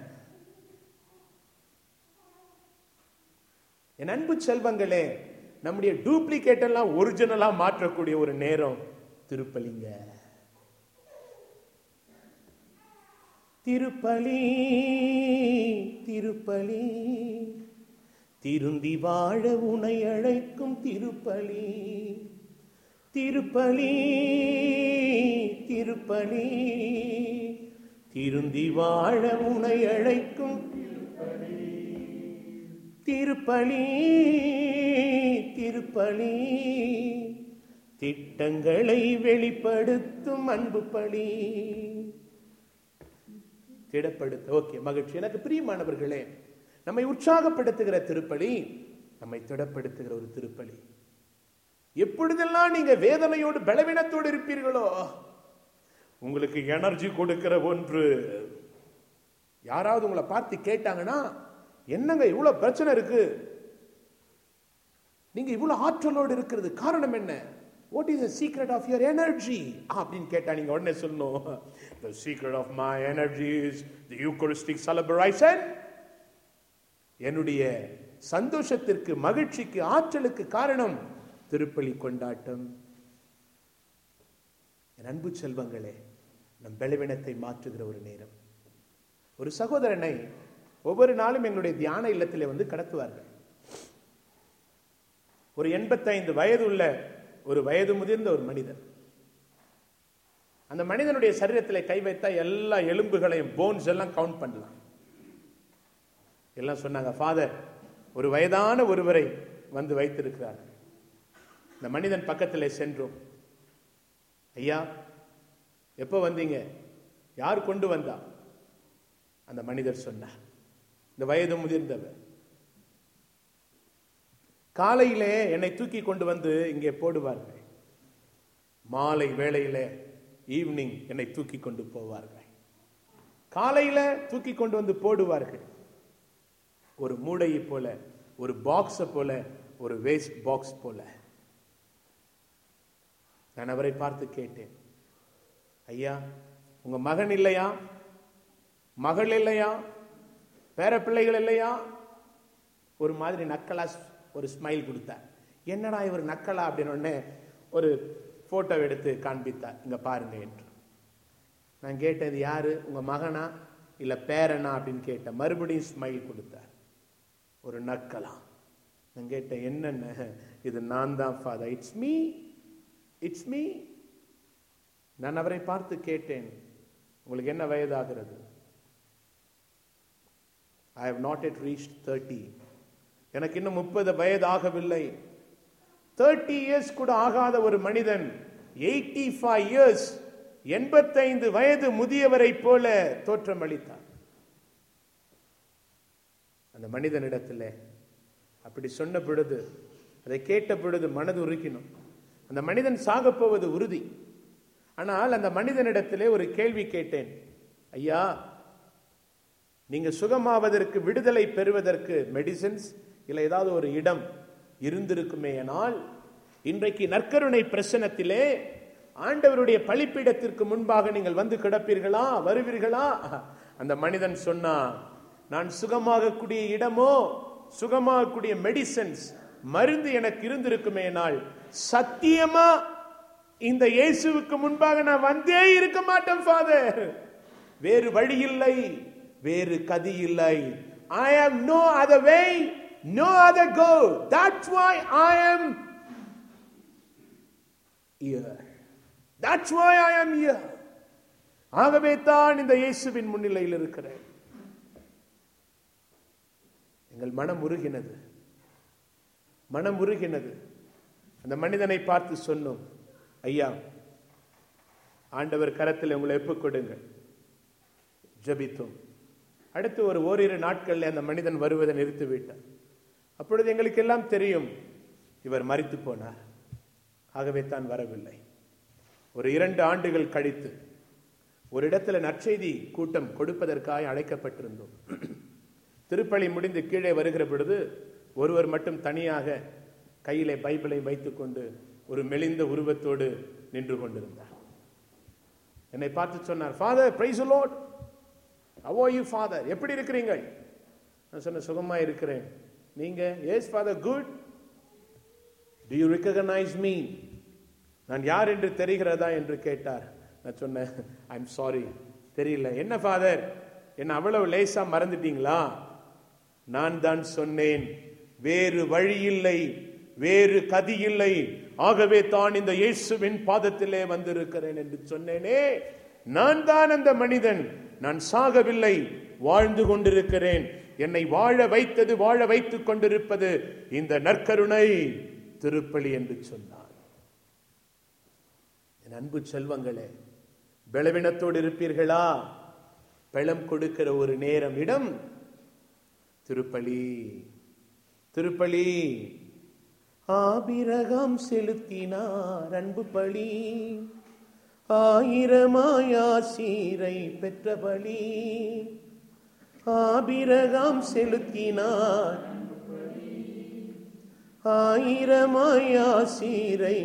என் அன்பு செல்வங்களே நம்முடைய டூப்ளிகேட் எல்லாம் ஒரிஜினலா மாற்றக்கூடிய ஒரு நேரம் திருப்பலிங்க திருப்பலி திருப்பலி திருந்தி வாழ உனை அழைக்கும் திருப்பலி திருப்பலி திருப்பலி திருந்தி வாழ உனை அழைக்கும் திருப்பலி திருப்பலி திட்டங்களை வெளிப்படுத்தும் அன்பு பலி திடப்படுத்த ஓகே மகிழ்ச்சி எனக்கு பிரியமானவர்களே நம்மை உற்சாகப்படுத்துகிற திருப்பலி நம்மை திடப்படுத்துகிற ஒரு திருப்பலி எப்பொழுதெல்லாம் நீங்க வேதனையோடு பலவீனத்தோடு இருப்பீர்களோ உங்களுக்கு எனர்ஜி கொடுக்கிற ஒன்று யாராவது உங்களை பார்த்து கேட்டாங்கன்னா என்னங்க இவ்வளவு பிரச்சனை இருக்கு நீங்க இவ்வளவு ஆற்றலோடு இருக்கிறது காரணம் என்ன what is the secret of your energy அப்படின்னு கேட்டா நீங்க உடனே சொல்லணும் the secret of my energy is the eucharistic celebration என்னுடைய சந்தோஷத்திற்கு மகிழ்ச்சிக்கு ஆற்றலுக்கு காரணம் திருப்பலி கொண்டாட்டம் என் அன்பு செல்வங்களே நம் பலவீனத்தை மாற்றுகிற ஒரு நேரம் ஒரு சகோதரனை ஒவ்வொரு நாளும் எங்களுடைய தியான இல்லத்திலே வந்து கடத்துவார்கள் ஒரு எண்பத்தைந்து வயது உள்ள ஒரு வயது முதிர்ந்த ஒரு மனிதன் அந்த மனிதனுடைய சரீரத்தில் கை வைத்தா எல்லா எலும்புகளையும் போன்ஸ் எல்லாம் கவுண்ட் பண்ணலாம் எல்லாம் சொன்னாங்க ஃபாதர் ஒரு வயதான ஒருவரை வந்து வைத்திருக்கிறார் இந்த மனிதன் பக்கத்தில் சென்றோம் ஐயா எப்போ வந்தீங்க யார் கொண்டு வந்தா அந்த மனிதர் சொன்னார் இந்த வயது முதிர்ந்தவர் காலையிலே என்னை தூக்கி கொண்டு வந்து இங்கே போடுவார்கள் மாலை வேளையிலே ஈவினிங் என்னை தூக்கி கொண்டு போவார்கள் காலையில தூக்கி கொண்டு வந்து போடுவார்கள் ஒரு மூடையை போல ஒரு பாக்ஸை போல ஒரு வேஸ்ட் பாக்ஸ் போல நான் அவரை பார்த்து கேட்டேன் ஐயா உங்க மகன் இல்லையா மகள் இல்லையா பேர பிள்ளைகள் இல்லையா ஒரு மாதிரி நக்கலா ஒரு ஸ்மைல் கொடுத்தார் என்னடா இவர் நக்கலா அப்படின்னு உடனே ஒரு போட்டோ எடுத்து காண்பித்தார் இங்க பாருங்க என்று நான் கேட்டது யாரு உங்க மகனா இல்ல பேரனா அப்படின்னு கேட்டேன் மறுபடியும் ஸ்மைல் கொடுத்தார் ஒரு நக்கலா நான் கேட்டேன் என்னென்ன இது நான் தான் father it's me it's me நான் அவரை பார்த்து கேட்டேன் உங்களுக்கு என்ன வயதாகிறது I have not yet reach thirty எனக்கு இன்னும் முப்பது வயதாகவில்லை தேர்ட்டி இயர்ஸ் கூட ஆகாத ஒரு மனிதன் எயிட்டி ஃபைவ் இயர்ஸ் எண்பத்தைந்து வயது முதியவரை போல தோற்றமளித்தார் அந்த மனிதனிடத்தில் அப்படி சொன்ன பொழுது அதை கேட்ட பொழுது மனது உருக்கினோம் அந்த மனிதன் சாகப் போவது உறுதி ஆனால் அந்த மனிதனிடத்திலே ஒரு கேள்வி கேட்டேன் ஐயா நீங்க சுகமாவதற்கு விடுதலை பெறுவதற்கு மெடிசின்ஸ் இல்லை ஏதாவது ஒரு இடம் இருந்திருக்குமேயானால் இன்றைக்கு நற்கருணை பிரசனத்திலே ஆண்டவருடைய பழிப்பீடத்திற்கு முன்பாக நீங்கள் வந்து கிடப்பீர்களா வருவீர்களா அந்த மனிதன் சொன்னா நான் சுகமாகக்கூடிய இடமோ சுகமாகக்கூடிய மெடிசன்ஸ் மருந்து எனக்கு இருந்திருக்குமேனால் சத்தியமா இந்த இயேசுவுக்கு முன்பாக நான் வந்தே இருக்க மாட்டேன் ஃபாதர் வேறு வழி இல்லை வேறு கதி இல்லை ஐ am no other way no other go that's why i am here that's why i am here ஆகவே தான் இந்த இயேசுவின் முன்னிலையில் இருக்கிறேன் எங்கள் மனம் உருகினது மனம் உருகினது அந்த மனிதனை பார்த்து சொன்னோம் ஐயா ஆண்டவர் கரத்தில் உங்களை ஒப்புக் கொடுங்கள் ஜபித்தோம் அடுத்து ஒரு ஓரிரு நாட்களில் அந்த மனிதன் வருவதை நிறுத்திவிட்டார் அப்பொழுது எங்களுக்கு எல்லாம் தெரியும் இவர் மறித்து போனார் ஆகவே தான் வரவில்லை ஒரு இரண்டு ஆண்டுகள் கழித்து ஒரு இடத்துல நற்செய்தி கூட்டம் கொடுப்பதற்காக அழைக்கப்பட்டிருந்தோம் திருப்பலி முடிந்து கீழே வருகிற பொழுது ஒருவர் மட்டும் தனியாக கையிலே பைபிளை வைத்துக்கொண்டு ஒரு மெலிந்த உருவத்தோடு நின்று கொண்டிருந்தார் என்னை பார்த்து சொன்னார் father praise Lord how you father எப்படி இருக்கிறீங்க நான் சொன்ன சுகமா இருக்கிறேன் நீங்க yes father good to you recognise me நான் யார் என்று தெரிகிறதா என்று கேட்டார் நான் சொன்னேன் ஐ எம் சாரி தெரியல என்ன ஃபாதர் என்ன அவ்வளவு லேசா மறந்துட்டீங்களா நான் தான் சொன்னேன் வேறு வழி இல்லை வேறு கதி இல்லை ஆகவே தான் இந்த இயேசுவின் பாதத்திலே வந்திருக்கிறேன் என்று சொன்னேனே நான் தான் அந்த மனிதன் நான் சாகவில்லை வாழ்ந்து கொண்டிருக்கிறேன் என்னை வாழ வைத்தது வாழ வைத்துக் கொண்டிருப்பது இந்த நற்கருணை திருப்பலி என்று சொன்னார் என் அன்பு செல்வங்களே பலவீனத்தோடு இருப்பீர்களா பழம் கொடுக்கிற ஒரு நேரம் இடம் திருப்பலி திருப்பலி ஆபிரகாம் செலுத்தினார் அன்பு பலி ஆயிரமாயா சீரை பெற்ற பலி ஆபிரகாம் செலுத்தினார் ஆயிரமாயா சீரை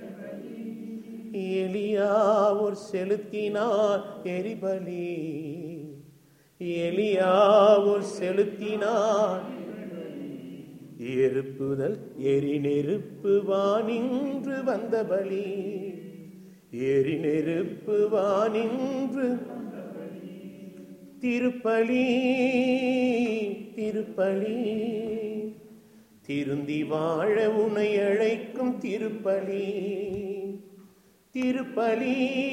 எலியா ஒரு செலுத்தினார் எரிபலி எலியா ஒரு செலுத்தினார் எருப்புதல் எரி நெருப்பு வானின்று வந்த பலி எரி நெருப்பு வானின்று திருப்பலி திருப்பலி திருந்தி வாழ உனை அழைக்கும் திருப்பலி திருப்பலி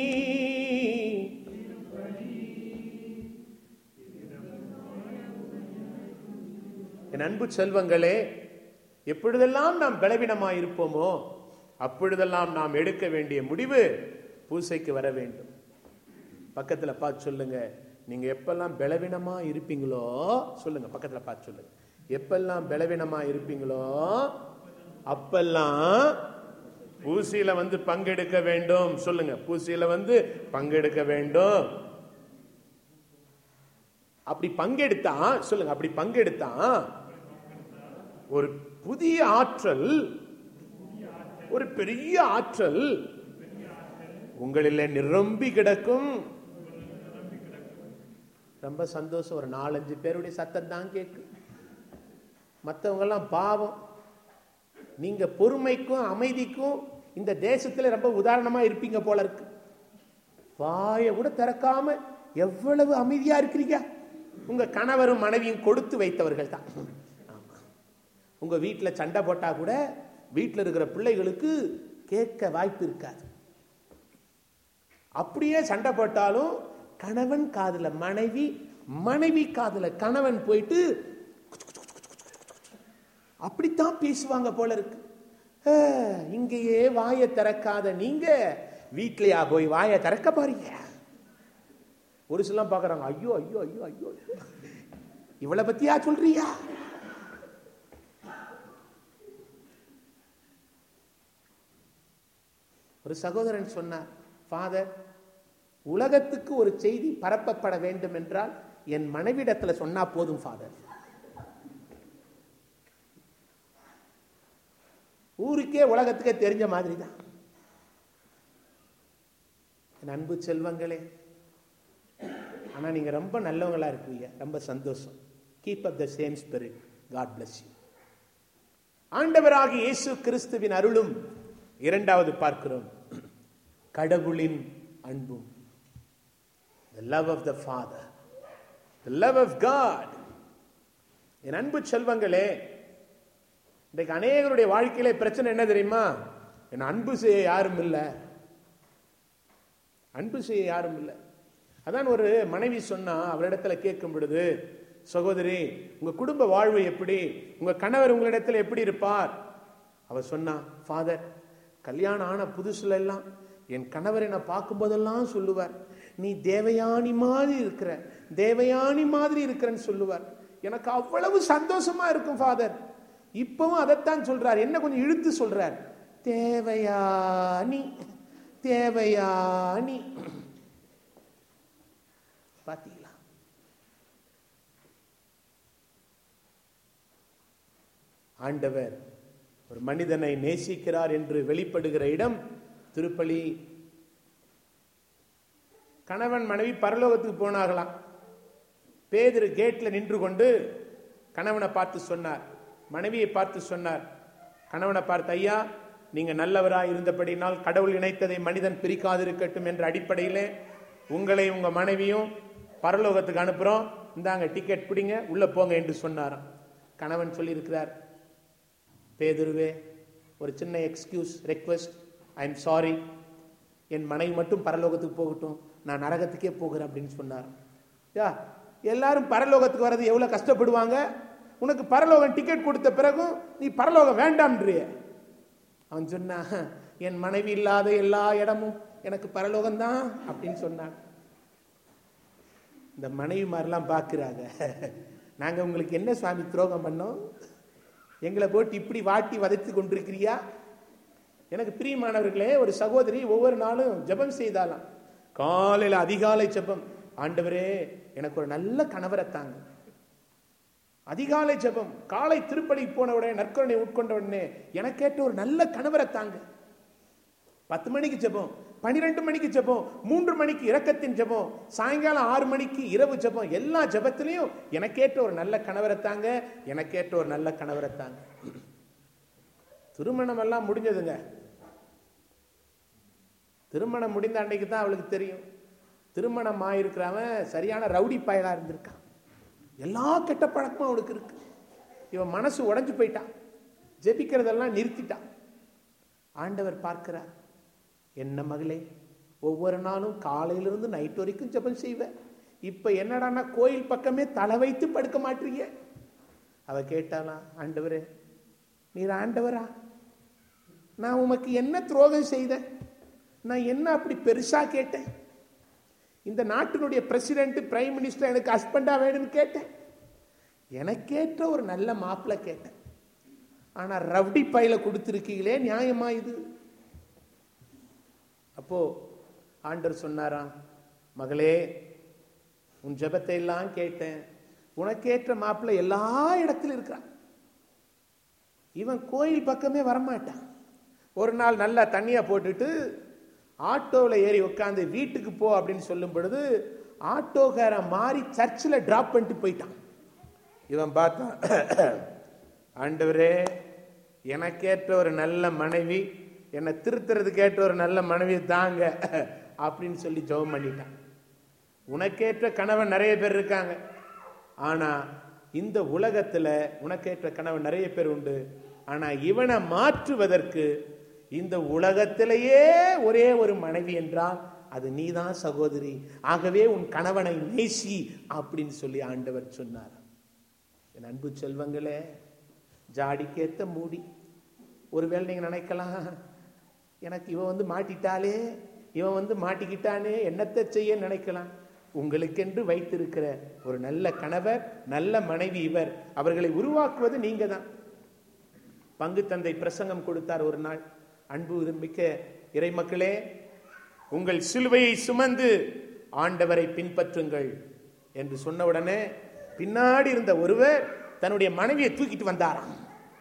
என் அன்பு செல்வங்களே எப்பொழுதெல்லாம் நாம் பலவீனமாய் இருப்போமோ அப்பொழுதெல்லாம் நாம் எடுக்க வேண்டிய முடிவு பூசைக்கு வர வேண்டும் பக்கத்துல பார்த்து சொல்லுங்க நீங்க எப்பெல்லாம் பலவீனமா இருப்பீங்களோ சொல்லுங்க பக்கத்துல பார்த்து சொல்லுங்க எப்பெல்லாம் பலவீனமா இருப்பீங்களோ அப்பெல்லாம் பூசையில வந்து பங்கெடுக்க வேண்டும் சொல்லுங்க பூசையில வந்து பங்கெடுக்க வேண்டும் அப்படி பங்கெடுத்தா சொல்லுங்க அப்படி பங்கெடுத்தா ஒரு புதிய ஆற்றல் ஒரு பெரிய ஆற்றல் உங்களில் நிரம்பி கிடக்கும் ரொம்ப சந்தோஷம் ஒரு நாலஞ்சு பேருடைய சத்தம் தான் கேட்கு மற்றவங்க எல்லாம் பாவம் நீங்க பொறுமைக்கும் அமைதிக்கும் இந்த தேசத்துல ரொம்ப உதாரணமா இருப்பீங்க போல இருக்கு வாயை கூட திறக்காம எவ்வளவு அமைதியா இருக்கிறீங்க உங்க கணவரும் மனைவியும் கொடுத்து வைத்தவர்கள் தான் ஆமா. உங்க வீட்டுல சண்டை போட்டா கூட வீட்டுல இருக்கிற பிள்ளைகளுக்கு கேட்க வாய்ப்பு இருக்காது அப்படியே சண்டை போட்டாலும் கணவன் காதுல மனைவி மனைவி காதுல கணவன் போயிட்டு அப்படித்தான் பேசுவாங்க போல இருக்கு அஹ், இங்கேயே வாயை திறக்காத நீங்க வீட்லயா போய் வாயை திறக்க பாருங்க ஒரு சிலாம் பாக்குறாங்க ஐயோ ஐயோ ஐயோ ஐயோ இவளை பத்தியா சொல்றியா ஒரு சகோதரன் சொன்னார் ஃபாதர் உலகத்துக்கு ஒரு செய்தி பரப்பப்பட வேண்டும் என்றால் என் மனைவிடத்துல சொன்னா போதும் ஃபாதர் ஊருக்கே உலகத்துக்கே தெரிஞ்ச மாதிரி தான் என் அன்பு செல்வங்களே ஆனா நீங்க ரொம்ப நல்லவங்களா இருக்கீங்க ரொம்ப சந்தோஷம் keep up the same spirit God bless you ஆண்டவராகிய இயேசு கிறிஸ்துவின் அருளும் இரண்டாவது பார்க்கிறோம் கடவுளின் அன்பும் the love of the father the love of god என் அன்பு செல்வங்களே இன்றைக்கு அநேகருடைய வாழ்க்கையில பிரச்சனை என்ன தெரியுமா என் அன்பு செய்ய யாரும் இல்லை அன்பு செய்ய யாரும் இல்லை அதான் ஒரு மனைவி சொன்னா அவரிடத்துல கேட்கும் பொழுது சகோதரி உங்க குடும்ப வாழ்வு எப்படி உங்க கணவர் உங்களிடத்துல எப்படி இருப்பார் அவர் சொன்னா ஃபாதர் கல்யாணம் ஆன புதுசுல எல்லாம் என் கணவரை நான் பார்க்கும் போதெல்லாம் சொல்லுவார் நீ தேவயானி மாதிரி இருக்கிற தேவயானி மாதிரி இருக்கிறன்னு சொல்லுவார் எனக்கு அவ்வளவு சந்தோஷமா இருக்கும் ஃபாதர் இப்பவும் அதைத்தான் சொல்றார் என்ன கொஞ்சம் இழுத்து சொல்றார் தேவயானி தேவயானி பாத்தீங்களா ஆண்டவர் ஒரு மனிதனை நேசிக்கிறார் என்று வெளிப்படுகிற இடம் திருப்பலி கணவன் மனைவி பரலோகத்துக்கு போனார்களாம் பேதுரு கேட்ல நின்று கொண்டு கணவனை பார்த்து சொன்னார் மனைவியை பார்த்து சொன்னார் கணவனை பார்த்து ஐயா நீங்க நல்லவராய் இருந்தபடினால் கடவுள் இணைத்ததை மனிதன் பிரிக்காதிருக்கட்டும் என்ற அடிப்படையிலே உங்களை உங்க மனைவியும் பரலோகத்துக்கு அனுப்புறோம் இந்தாங்க டிக்கெட் பிடிங்க உள்ள போங்க என்று சொன்னாராம் கணவன் சொல்லியிருக்கிறார் பேதுருவே ஒரு சின்ன excuse request I am sorry என் மனைவி மட்டும் பரலோகத்துக்கு போகட்டும் நான் நரகத்துக்கே போகிறேன் அப்படின்னு சொன்னார் யா எல்லாரும் பரலோகத்துக்கு வர்றது எவ்வளவு கஷ்டப்படுவாங்க உனக்கு பரலோகம் டிக்கெட் கொடுத்த பிறகும் நீ பரலோகம் வேண்டாம்ன்றிய அவன் சொன்னான் என் மனைவி இல்லாத எல்லா இடமும் எனக்கு பரலோகம் தான் அப்படின்னு சொன்னான் இந்த மனைவி மாதிரிலாம் பார்க்குறாங்க நாங்கள் உங்களுக்கு என்ன சுவாமி துரோகம் பண்ணோம் எங்களை போட்டு இப்படி வாட்டி வதைத்து கொண்டிருக்கிறியா எனக்கு பிரியமானவர்களே ஒரு சகோதரி ஒவ்வொரு நாளும் ஜெபம் செய்தாலாம் காலையில அதிகாலை ஜெபம் ஆண்டவரே எனக்கு ஒரு நல்ல கணவரை தாங்க அதிகாலை ஜெபம் காலை திருப்பலி போன உடனே நற்கருணை உட்கொண்ட உடனே எனக்கு கேட்ட ஒரு நல்ல கணவரை தாங்க பத்து மணிக்கு ஜெபம் பனிரெண்டு மணிக்கு ஜெபம் மூன்று மணிக்கு இரக்கத்தின் ஜெபம் சாயங்காலம் ஆறு மணிக்கு இரவு ஜெபம் எல்லா ஜெபத்திலையும் எனக்கேற்ற ஒரு நல்ல கணவரை தாங்க எனக்கேற்ற ஒரு நல்ல கணவரை தாங்க திருமணம் எல்லாம் முடிஞ்சதுங்க திருமணம் முடிந்த அன்னைக்கு தான் அவளுக்கு தெரியும் திருமணம் ஆயிருக்கிறவன் சரியான ரவுடி பயலா இருந்திருக்கான் எல்லா கெட்ட பழக்கமும் அவளுக்கு இருக்கு இவன் மனசு உடைஞ்சு போயிட்டான் ஜெபிக்கிறதெல்லாம் நிறுத்திட்டான் ஆண்டவர் பார்க்கிறார் என்ன மகளே ஒவ்வொரு நாளும் காலையிலிருந்து நைட் வரைக்கும் ஜெபம் செய்வேன் இப்ப என்னடான்னா கோயில் பக்கமே தலை வைத்து படுக்க மாட்டீங்க அவ கேட்டாளா ஆண்டவரே நீர் ஆண்டவரா நான் உமக்கு என்ன துரோகம் செய்தேன் நான் என்ன அப்படி பெருசா கேட்டேன் இந்த நாட்டினுடைய பிரசிடென்ட் பிரைம் மினிஸ்டர் எனக்கு ஹஸ்பண்டா வேணும்னு கேட்டேன் எனக்கேற்ற ஒரு நல்ல மாப்பிள்ளை கேட்டேன் ஆனா ரவுடி பையில கொடுத்துருக்கீங்களே நியாயமா இது அப்போ ஆண்டர் சொன்னாராம் மகளே உன் ஜெபத்தை எல்லாம் கேட்டேன் உனக்கேற்ற மாப்பிள்ளை எல்லா இடத்திலும் இருக்கிறான் இவன் கோயில் பக்கமே வரமாட்டான் ஒரு நாள் நல்லா தண்ணியா போட்டுட்டு ஆட்டோவில் ஏறி உட்காந்து வீட்டுக்கு போ அப்படின்னு சொல்லும் பொழுது ஆட்டோக்காரன் மாறி சர்ச்சில் டிராப் பண்ணிட்டு போயிட்டான் இவன் பார்த்தான் ஆண்டவரே எனக்கேற்ற ஒரு நல்ல மனைவி என்னை திருத்துறதுக்கு ஏற்ற ஒரு நல்ல மனைவி தாங்க அப்படின்னு சொல்லி ஜெபம் பண்ணிட்டான் உனக்கேற்ற கணவன் நிறைய பேர் இருக்காங்க ஆனா இந்த உலகத்துல உனக்கேற்ற கணவன் நிறைய பேர் உண்டு ஆனா இவனை மாற்றுவதற்கு இந்த உலகத்திலேயே ஒரே ஒரு மனைவி என்றால் அது நீதான் சகோதரி ஆகவே உன் கணவனை நேசி அப்படின்னு சொல்லி ஆண்டவர் சொன்னார் என் அன்பு செல்வங்களே ஜாடிக்கேத்த மூடி ஒருவேளை நீங்க நினைக்கலாம் எனக்கு இவன் வந்து மாட்டிட்டாலே இவன் வந்து மாட்டிக்கிட்டானே என்னத்தை செய்ய நினைக்கலாம் உங்களுக்கென்று வைத்திருக்கிற ஒரு நல்ல கணவர் நல்ல மனைவி இவர் அவர்களை உருவாக்குவது நீங்க தான் பங்கு தந்தை பிரசங்கம் கொடுத்தார் ஒரு நாள் அன்பு மிக்க இறைமக்களே உங்கள் சிலுவையை சுமந்து ஆண்டவரை பின்பற்றுங்கள் என்று சொன்ன உடனே பின்னாடி இருந்த ஒருவர் தன்னுடைய மனைவியை தூக்கிட்டு வந்தாராம்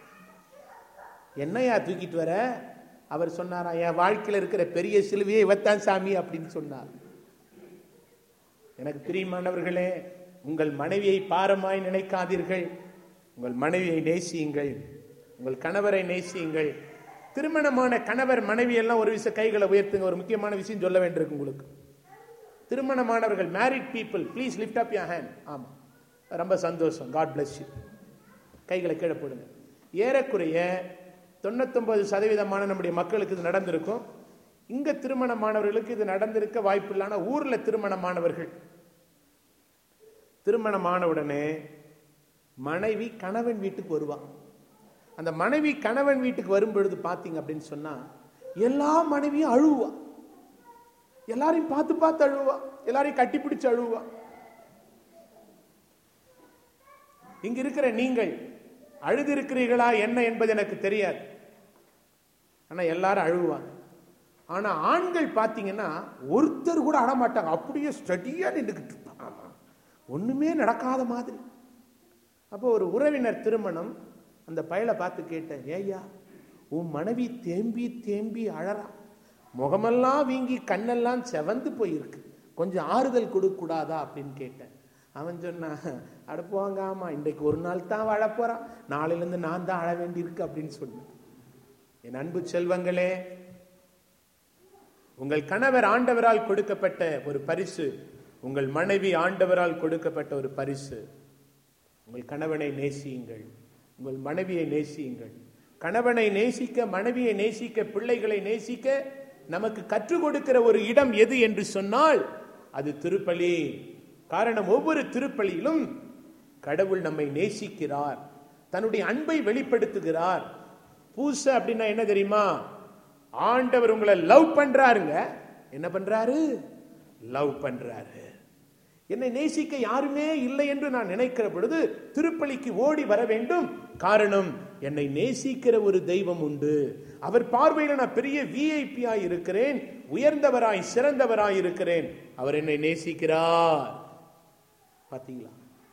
என்னையா தூக்கிட்டு வர அவர் சொன்னாரா என் வாழ்க்கையில் இருக்கிற பெரிய சிலுவையை இவத்தான் சாமி அப்படின்னு சொன்னார் எனக்கு பிரியமானவர்களே உங்கள் மனைவியை பாரமாய் நினைக்காதீர்கள் உங்கள் மனைவியை நேசியுங்கள் உங்கள் கணவரை நேசியுங்கள் திருமணமான கணவர் மனைவி எல்லாம் ஒரு விஷயம் கைகளை உயர்த்துங்க ஒரு முக்கியமான விஷயம் சொல்ல வேண்டியிருக்கு உங்களுக்கு திருமணமானவர்கள் married people please lift up your hand ஆமா ரொம்ப சந்தோஷம் காட் பிளஸ் யூ கைகளை கீழே போடுங்க ஏறக்குறைய தொண்ணூத்தொன்பது சதவீதமான நம்முடைய மக்களுக்கு இது நடந்திருக்கும் இங்க திருமணமானவர்களுக்கு இது நடந்திருக்க வாய்ப்பு இல்லைனா ஊர்ல திருமணமானவர்கள் திருமணமான உடனே மனைவி கணவன் வீட்டுக்கு வருவான் அந்த மனைவி கணவன் வீட்டுக்கு வரும் பொழுது பாத்தீங்க அப்படின்னு சொன்னா எல்லா மனைவியும் அழுவா எல்லாரையும் பார்த்து பார்த்து அழுவா எல்லாரையும் கட்டிப்பிடிச்சு அழுவா இங்க இருக்கிற நீங்கள் அழுது இருக்கிறீர்களா என்ன என்பது எனக்கு தெரியாது ஆனா எல்லாரும் அழுவாங்க ஆனா ஆண்கள் பாத்தீங்கன்னா ஒருத்தர் கூட அழமாட்டாங்க அப்படியே ஸ்டடியா நின்றுக்கிட்டு இருப்பாங்க ஆமா. ஒண்ணுமே நடக்காத மாதிரி அப்போ ஒரு உறவினர் திருமணம் அந்த பயலை பார்த்து கேட்டேன் ஏய்யா உன் மனைவி தேம்பி தேம்பி அழறா முகமெல்லாம் வீங்கி கண்ணெல்லாம் செவந்து போயிருக்கு கொஞ்சம் ஆறுதல் கொடுக்க கூடாதா அப்படின்னு கேட்டேன் அவன் சொன்னான் அடப்புவாங்க ஆமா இன்றைக்கு ஒரு நாள் தான் வாழ போறான் நாளையிலேருந்து நான் தான் அழ வேண்டியிருக்கு அப்படின்னு சொன்னேன் என் அன்பு செல்வங்களே உங்கள் கணவர் ஆண்டவரால் கொடுக்கப்பட்ட ஒரு பரிசு உங்கள் மனைவி ஆண்டவரால் கொடுக்கப்பட்ட ஒரு பரிசு உங்கள் கணவனை நேசியுங்கள் உங்கள் மனைவியை நேசியுங்கள் கணவனை நேசிக்க மனைவியை நேசிக்க பிள்ளைகளை நேசிக்க நமக்கு கற்றுக் கொடுக்கிற ஒரு இடம் எது என்று சொன்னால் அது திருப்பலி காரணம் ஒவ்வொரு திருப்பலியிலும் கடவுள் நம்மை நேசிக்கிறார் தன்னுடைய அன்பை வெளிப்படுத்துகிறார் பூசை அப்படின்னா என்ன தெரியுமா ஆண்டவர் உங்களை லவ் பண்றாருங்க என்ன பண்றாரு லவ் பண்றாரு என்னை நேசிக்க யாருமே இல்லை என்று நான் நினைக்கிற பொழுது திருப்பலிக்கு ஓடி வர வேண்டும் காரணம் என்னை நேசிக்கிற ஒரு தெய்வம் உண்டு அவர் பார்வையில் நான் பெரிய விஐபியா இருக்கிறேன் உயர்ந்தவராய் சிறந்தவராய் இருக்கிறேன் அவர் என்னை நேசிக்கிறார் பாத்தீங்களா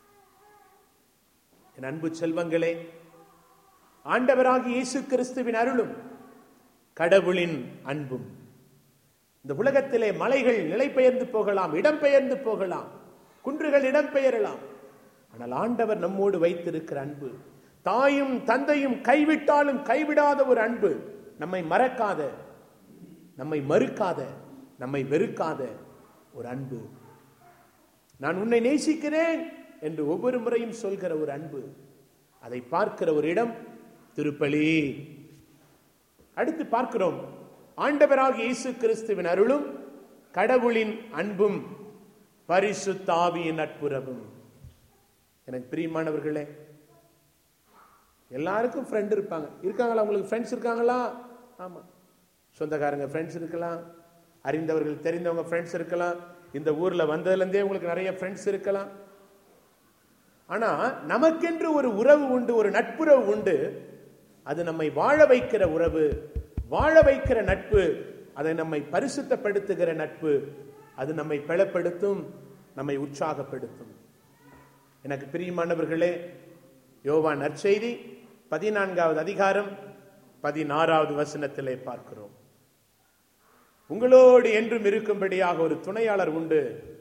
என் அன்பு செல்வங்களே ஆண்டவராகிய இயேசு கிறிஸ்துவின் அருளும் கடவுளின் அன்பும் இந்த உலகத்திலே மலைகள் நிலைபெயர்ந்து போகலாம் இடம்பெயர்ந்து போகலாம் குன்றுகள் இடம்பெயரலாம் ஆனால் ஆண்டவர் நம்மோடு வைத்திருக்கிற அன்பு தாயும் தந்தையும் கைவிட்டாலும் கைவிடாத ஒரு அன்பு நம்மை மறக்காத நம்மை மறுக்காத நம்மை வெறுக்காத ஒரு அன்பு நான் உன்னை நேசிக்கிறேன் என்று ஒவ்வொரு முறையும் சொல்கிற ஒரு அன்பு அதை பார்க்கிற ஒரு இடம் திருப்பலி அடுத்து பார்க்கிறோம் ஆண்டவராக இயேசு கிறிஸ்துவின் அருளும் கடவுளின் அன்பும் பரிசுத்தாவியின் நட்புறவும் எனக்கு பிரியமானவர்களே எல்லாருக்கும் ஃப்ரெண்ட் இருப்பாங்க இருக்காங்களா உங்களுக்கு ஃப்ரெண்ட்ஸ் இருக்காங்களா ஆமா சொந்தக்காரங்க ஃப்ரெண்ட்ஸ் இருக்கலாம் அறிந்தவர்கள் தெரிந்தவங்க ஃப்ரெண்ட்ஸ் இருக்கலாம் இந்த ஊர்ல வந்ததுலேருந்தே உங்களுக்கு நிறைய ஃப்ரெண்ட்ஸ் இருக்கலாம் ஆனா நமக்கென்று ஒரு உறவு உண்டு ஒரு நட்புறவு உண்டு அது நம்மை வாழ வைக்கிற உறவு வாழ வைக்கிற நட்பு அதை நம்மை பரிசுத்தப்படுத்துகிற நட்பு அது நம்மை பலப்படுத்தும் நம்மை உற்சாகப்படுத்தும் எனக்கு பிரியமானவர்களே யோவா நற்செய்தி பதினான்காவது அதிகாரம் பதினாறாவது வசனத்திலே பார்க்கிறோம் உங்களோடு என்றும் இருக்கும்படியாக ஒரு துணையாளர் உண்டு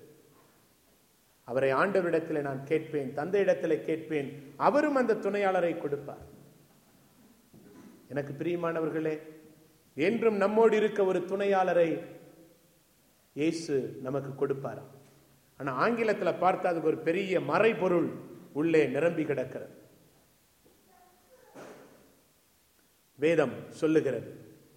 அவரை ஆண்டவரிடத்தில் நான் கேட்பேன் தந்தையிடத்தில் கேட்பேன் அவரும் அந்த துணையாளரை கொடுப்பார் எனக்கு பிரியமானவர்களே என்றும் நம்மோடு இருக்க ஒரு துணையாளரை இயேசு நமக்கு கொடுப்பார் ஆனா ஆங்கிலத்துல பார்த்தா அதுக்கு ஒரு பெரிய மறைபொருள் உள்ளே நிரம்பி கிடக்கிறது வேதம் சொல்லுகிறது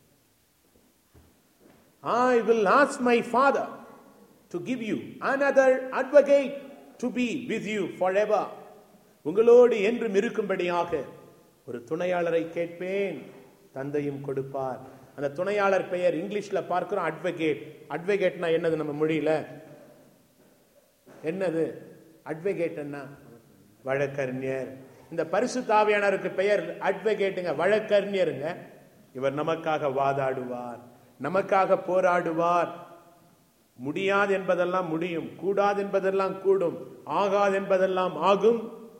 I will ask my father to give you another advocate to be with you forever. உங்களோடு என்றும் இருக்கும்படியாக ஒரு துணையாளரை கேட்பேன் தந்தையும் கொடுப்பார் அந்த துணையாளர் பெயர் இங்கிலீஷ்ல பார்க்கிறோம் அட்வொகேட் அட்வொகேட்னா என்னது நம்ம மொழியில என்னது அட்வொகேட் என்ன வழக்கறிஞர் இந்த பரிசு தாவியானருக்கு பெயர் அட்வொகேட்டுங்க வழக்கறிஞருங்க இவர் நமக்காக வாதாடுவார் நமக்காக போராடுவார் முடியாது என்பதெல்லாம் முடியும் கூடாது என்பதெல்லாம் கூடும் ஆகாது என்பதெல்லாம் ஆகும்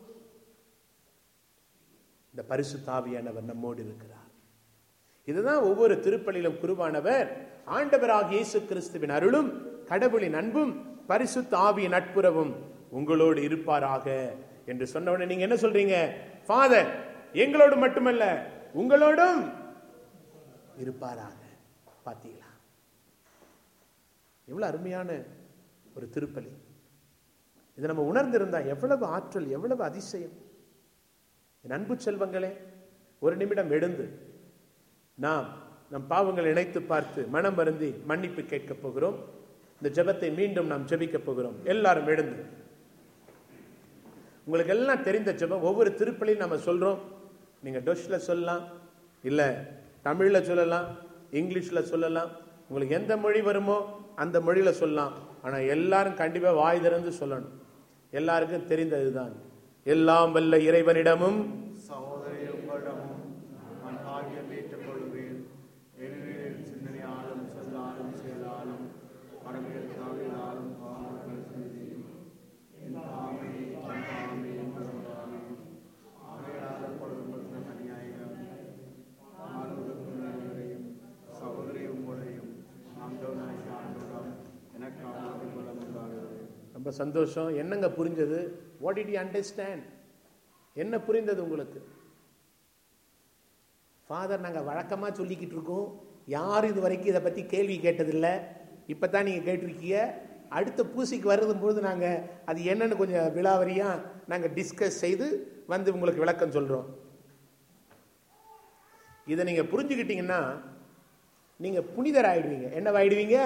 இந்த பரிசு தாவியானவர் நம்மோடு இருக்கிறார் இதுதான் ஒவ்வொரு திருப்பலிலும் குருவானவர் ஆண்டவராக இயேசு கிறிஸ்துவின் அருளும் கடவுளின் அன்பும் பரிசுத்த ஆவியின் நட்புறவும் உங்களோடு இருப்பாராக என்று சொன்ன உடனே நீங்க என்ன சொல்றீங்க ஃபாதர் எங்களோடு மட்டுமல்ல உங்களோடும் இருப்பாராக பாத்தீங்களா எவ்வளவு அருமையான ஒரு திருப்பலி இதை நம்ம உணர்ந்திருந்தா எவ்வளவு ஆற்றல் எவ்வளவு அதிசயம் என் அன்பு செல்வங்களே ஒரு நிமிடம் எழுந்து நாம் நம் பாவங்களை இணைத்து பார்த்து மனம் வருந்தி மன்னிப்பு கேட்கப் போகிறோம் இந்த ஜெபத்தை மீண்டும் நாம் ஜெபிக்கப் போகிறோம் எல்லாரும் எழுந்து உங்களுக்கு எல்லாம் தெரிந்த ஜெபம் ஒவ்வொரு திருப்பலியும் நம்ம சொல்றோம் நீங்க டொஷ்ல சொல்லலாம் இல்ல தமிழ்ல சொல்லலாம் இங்கிலீஷ்ல சொல்லலாம் உங்களுக்கு எந்த மொழி வருமோ அந்த மொழியில சொல்லலாம் ஆனா எல்லாரும் கண்டிப்பா வாய் திறந்து சொல்லணும் எல்லாருக்கும் தெரிந்ததுதான் எல்லாம் வல்ல இறைவனிடமும் சகோதரி உங்களிடமும் நான் பாக்கியம் ஏற்றுக் கொள்வேன் ஏனெனில் சிந்தனையாலும் சொல்லாலும் செயலாலும் கடமையில் தாவினாலும் பாவங்கள் செய்தேன் என் தாமே என் தாமே என் தாமே ஆகையால் கொடுக்கப்பட்ட அநியாயம் ஆறுவதையும் சகோதரி உங்களையும் ஆண்டவனாய் ஆண்டவரம் எனக்காக வளமுண்டாகிறது ரொம்ப சந்தோஷம் என்னங்க புரிஞ்சது வாட் did you அண்டர்ஸ்டாண்ட் என்ன புரிந்தது உங்களுக்கு ஃபாதர் நாங்க வழக்கமா சொல்லிக்கிட்டு இருக்கோம் யாரும் இது வரைக்கும் இதை பத்தி கேள்வி கேட்டதில்லை இப்பதான் நீங்க கேட்டிருக்கீங்க அடுத்த பூசைக்கு வர்றது பொழுது நாங்க அது என்னன்னு கொஞ்சம் விலாவரியா நாங்க டிஸ்கஸ் செய்து வந்து உங்களுக்கு விளக்கம் சொல்றோம் இதை நீங்க புரிஞ்சுக்கிட்டீங்கன்னா நீங்க புனிதர் ஆயிடுவீங்க என்னவாயிடுவீங்க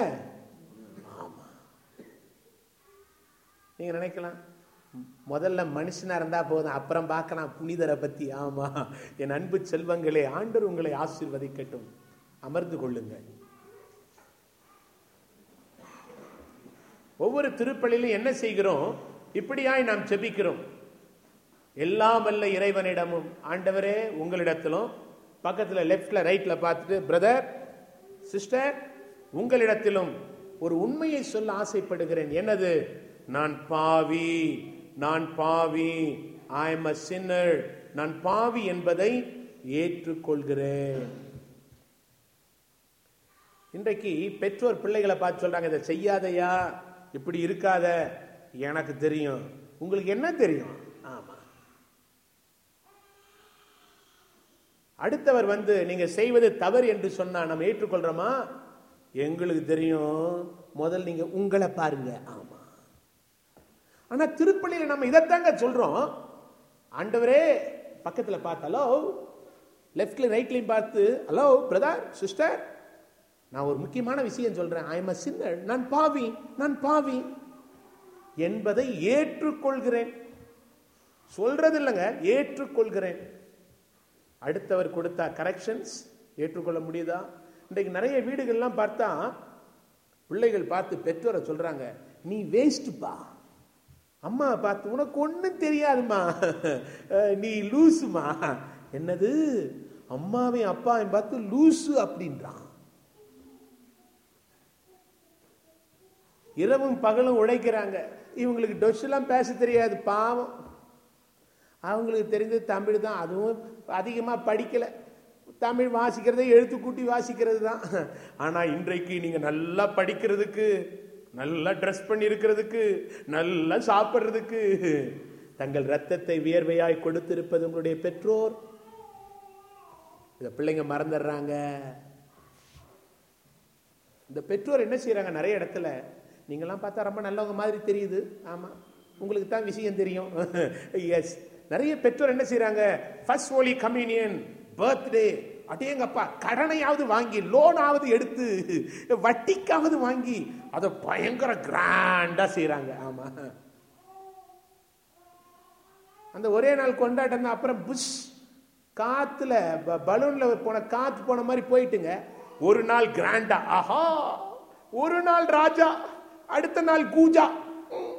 நீங்க நினைக்கலாம் முதல்ல மனுஷனா இருந்தா போதும் அப்புறம் பார்க்கலாம் புனிதரை பத்தி ஆமா என் அன்பு செல்வங்களே ஆண்டவர் உங்களை ஆசீர்வதிக்கட்டும் அமர்ந்து கொள்ளுங்கள் ஒவ்வொரு திருப்பலிலும் என்ன செய்கிறோம் இப்படியாய் நாம் ஜெபிக்கிறோம் எல்லாம் வல்ல இறைவனிடமும் ஆண்டவரே உங்களிடத்திலும் பக்கத்துல லெஃப்ட்ல ரைட்ல பார்த்துட்டு பிரதர் சிஸ்டர் உங்களிடத்திலும் ஒரு உண்மையை சொல்ல ஆசைப்படுகிறேன் என்னது நான் பாவி நான் பாவி ஐ எம் அ சின்னர் நான் பாவி என்பதை ஏற்றுக்கொள்கிறேன் இன்றைக்கு பெற்றோர் பிள்ளைகளை பார்த்து சொல்றாங்க இதை செய்யாதையா இப்படி இருக்காத எனக்கு தெரியும் உங்களுக்கு என்ன தெரியும் ஆமா அடுத்தவர் வந்து நீங்க செய்வது தவறு என்று சொன்னா நம்ம ஏற்றுக்கொள்றோமா எங்களுக்கு தெரியும் முதல் நீங்க உங்களை பாருங்க ஆமா ஆனா திருப்பள்ளியில நம்ம இதைத்தாங்க சொல்றோம் ஆண்டவரே பக்கத்துல பார்த்து ஹலோ லெஃப்ட்ல ரைட்லயும் பார்த்து ஹலோ பிரதர் சிஸ்டர் நான் ஒரு முக்கியமான விஷயம் சொல்றேன் ஐ எம் சின்னர் நான் பாவி நான் பாவி என்பதை ஏற்றுக்கொள்கிறேன் சொல்றது இல்லைங்க ஏற்றுக்கொள்கிறேன் அடுத்தவர் கொடுத்த கரெக்ஷன்ஸ் ஏற்றுக்கொள்ள முடியுதா இன்றைக்கு நிறைய வீடுகள்லாம் பார்த்தா பிள்ளைகள் பார்த்து பெற்றோரை சொல்றாங்க நீ வேஸ்ட்பா அம்மா பார்த்து உனக்கு ஒன்றும் தெரியாதுமா அஹ், நீ லூசுமா என்னது அம்மாவையும் அப்பாவையும் பார்த்து லூசு அப்படின்றான் இரவும் பகலும் உழைக்கிறாங்க இவங்களுக்கு டொஸ் எல்லாம் பேச தெரியாது பாவம் அவங்களுக்கு தெரிஞ்சது தமிழ் தான் அதுவும் அதிகமாக படிக்கல தமிழ் வாசிக்கிறதை எழுத்து கூட்டி வாசிக்கிறது தான் ஆனால் இன்றைக்கு நீங்கள் நல்லா படிக்கிறதுக்கு நல்லா ட்ரெஸ் பண்ணி இருக்கிறதுக்கு நல்லா சாப்பிட்றதுக்கு தங்கள் ரத்தத்தை வியர்வையாய் கொடுத்திருப்பது உங்களுடைய பெற்றோர் இதை பிள்ளைங்க மறந்துடுறாங்க இந்த பெற்றோர் என்ன செய்றாங்க நிறைய இடத்துல நீங்களாம் பார்த்தா ரொம்ப நல்லவங்க மாதிரி தெரியுது ஆமா உங்களுக்கு தான் விஷயம் தெரியும் எஸ் நிறைய பெற்றோர் என்ன செய்றாங்க ஃபர்ஸ்ட் ஹோலி கம்யூனியன் பர்த்டே அடேங்கப்பா கடனையாவது வாங்கி லோனாவது எடுத்து வட்டிக்காவது வாங்கி அதை பயங்கர கிராண்டா செய்றாங்க ஆமா அந்த ஒரே நாள் கொண்டாட்டம் தான் அப்புறம் புஷ் காத்துல ப- பலூன்ல போன காத்து போன மாதிரி போயிட்டுங்க ஒரு நாள் கிராண்டா ஆஹா ஒரு நாள் ராஜா அடுத்த நாள் கூஜா ம்.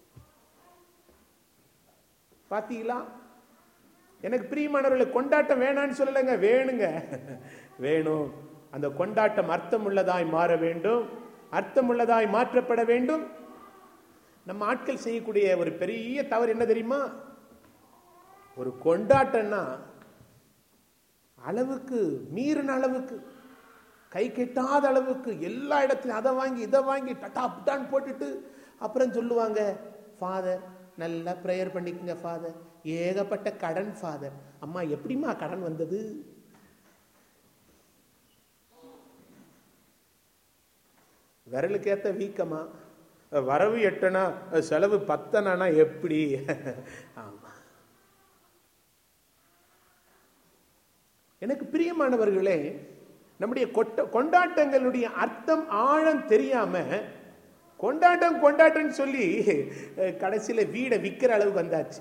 பாத்தீங்களா எனக்கு பிரியமானவர்களை கொண்டாட்டம் வேணான்னு சொல்லலைங்க வேணுங்க வேணும் அந்த கொண்டாட்டம் அர்த்தம் உள்ளதாய் மாற வேண்டும் அர்த்தம் உள்ளதாய் மாற்றப்பட வேண்டும் நம்ம ஆட்கள் செய்யக்கூடிய ஒரு பெரிய தவறு என்ன தெரியுமா ஒரு கொண்டாட்டம்னா அளவுக்கு மீறின அளவுக்கு கை கெட்டாத அளவுக்கு எல்லா இடத்துலையும் அதை வாங்கி இதை வாங்கி டட்டா புட்டான்னு போட்டுட்டு அப்புறம் சொல்லுவாங்க ஃபாதர் நல்லா ப்ரேயர் பண்ணிக்கங்க ஃபாதர் ஏகப்பட்ட கடன் ஃபாதர் அம்மா எப்படிம்மா கடன் வந்தது விரலுக்கு ஏத்த வீக்கமா வரவு எட்டனா செலவு பத்தனா எப்படி ஆமா எனக்கு பிரியமானவர்களே நம்முடைய கொட்ட கொண்டாட்டங்களுடைய அர்த்தம் ஆழம் தெரியாம கொண்டாட்டம் கொண்டாட்டம் சொல்லி அஹ், கடைசியில வீடை விக்கிற அளவுக்கு வந்தாச்சு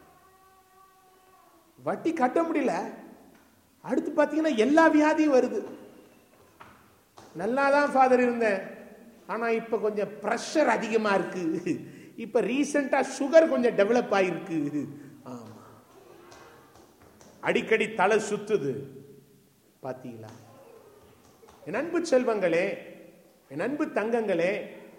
வட்டி கட்ட முடியல அடுத்து பாத்தீங்கன்னா எல்லா வியாதியும் வருது நல்லா தான் ஃபாதர் இருந்தேன் ஆனா இப்ப கொஞ்சம் ப்ரெஷர் அதிகமா இருக்கு இப்ப ரீசெண்டா சுகர் கொஞ்சம் டெவலப் ஆயிருக்கு ஆமா அடிக்கடி தலை சுத்துது பாத்தீங்களா என் அன்பு செல்வங்களே என் அன்பு தங்கங்களே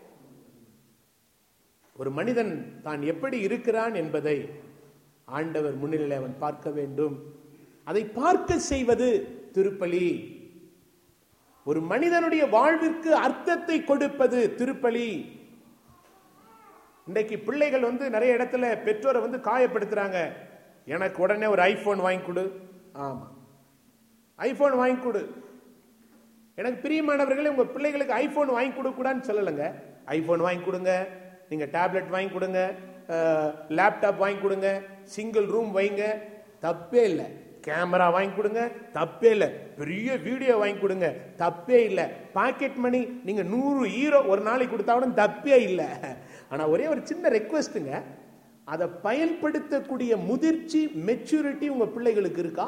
ஒரு மனிதன் தான் எப்படி இருக்கிறான் என்பதை ஆண்டவர் முன்னிலையில் அவன் பார்க்க வேண்டும் அதை பார்க்க செய்வது திருப்பலி ஒரு மனிதனுடைய வாழ்விற்கு அர்த்தத்தை கொடுப்பது திருப்பலி இன்றைக்கு பிள்ளைகள் வந்து நிறைய இடத்துல பெற்றோரை வந்து காயப்படுத்துறாங்க எனக்கு உடனே ஒரு ஐபோன் வாங்கி கொடு ஆமா ஐபோன் வாங்கி கொடு எனக்கு பிரியமானவர்களே உங்க பிள்ளைகளுக்கு ஐபோன் வாங்கி கொடுக்கூடாதுன்னு சொல்லலைங்க ஐபோன் வாங்கி கொடுங்க நீங்க டேப்லெட் வாங்கி கொடுங்க லேப்டாப் வாங்கி கொடுங்க சிங்கிள் ரூம் வைங்க தப்பே இல்லை கேமரா வாங்கி கொடுங்க தப்பே இல்லை பெரிய வீடியோ வாங்கி கொடுங்க தப்பே இல்லை பாக்கெட் மணி நீங்க நூறு ஹீரோ ஒரு நாளைக்கு கொடுத்தா கூட தப்பே இல்லை ஆனா ஒரே ஒரு சின்ன ரெக்வஸ்ட்டுங்க அதை பயன்படுத்தக்கூடிய முதிர்ச்சி மெச்சூரிட்டி உங்க பிள்ளைகளுக்கு இருக்கா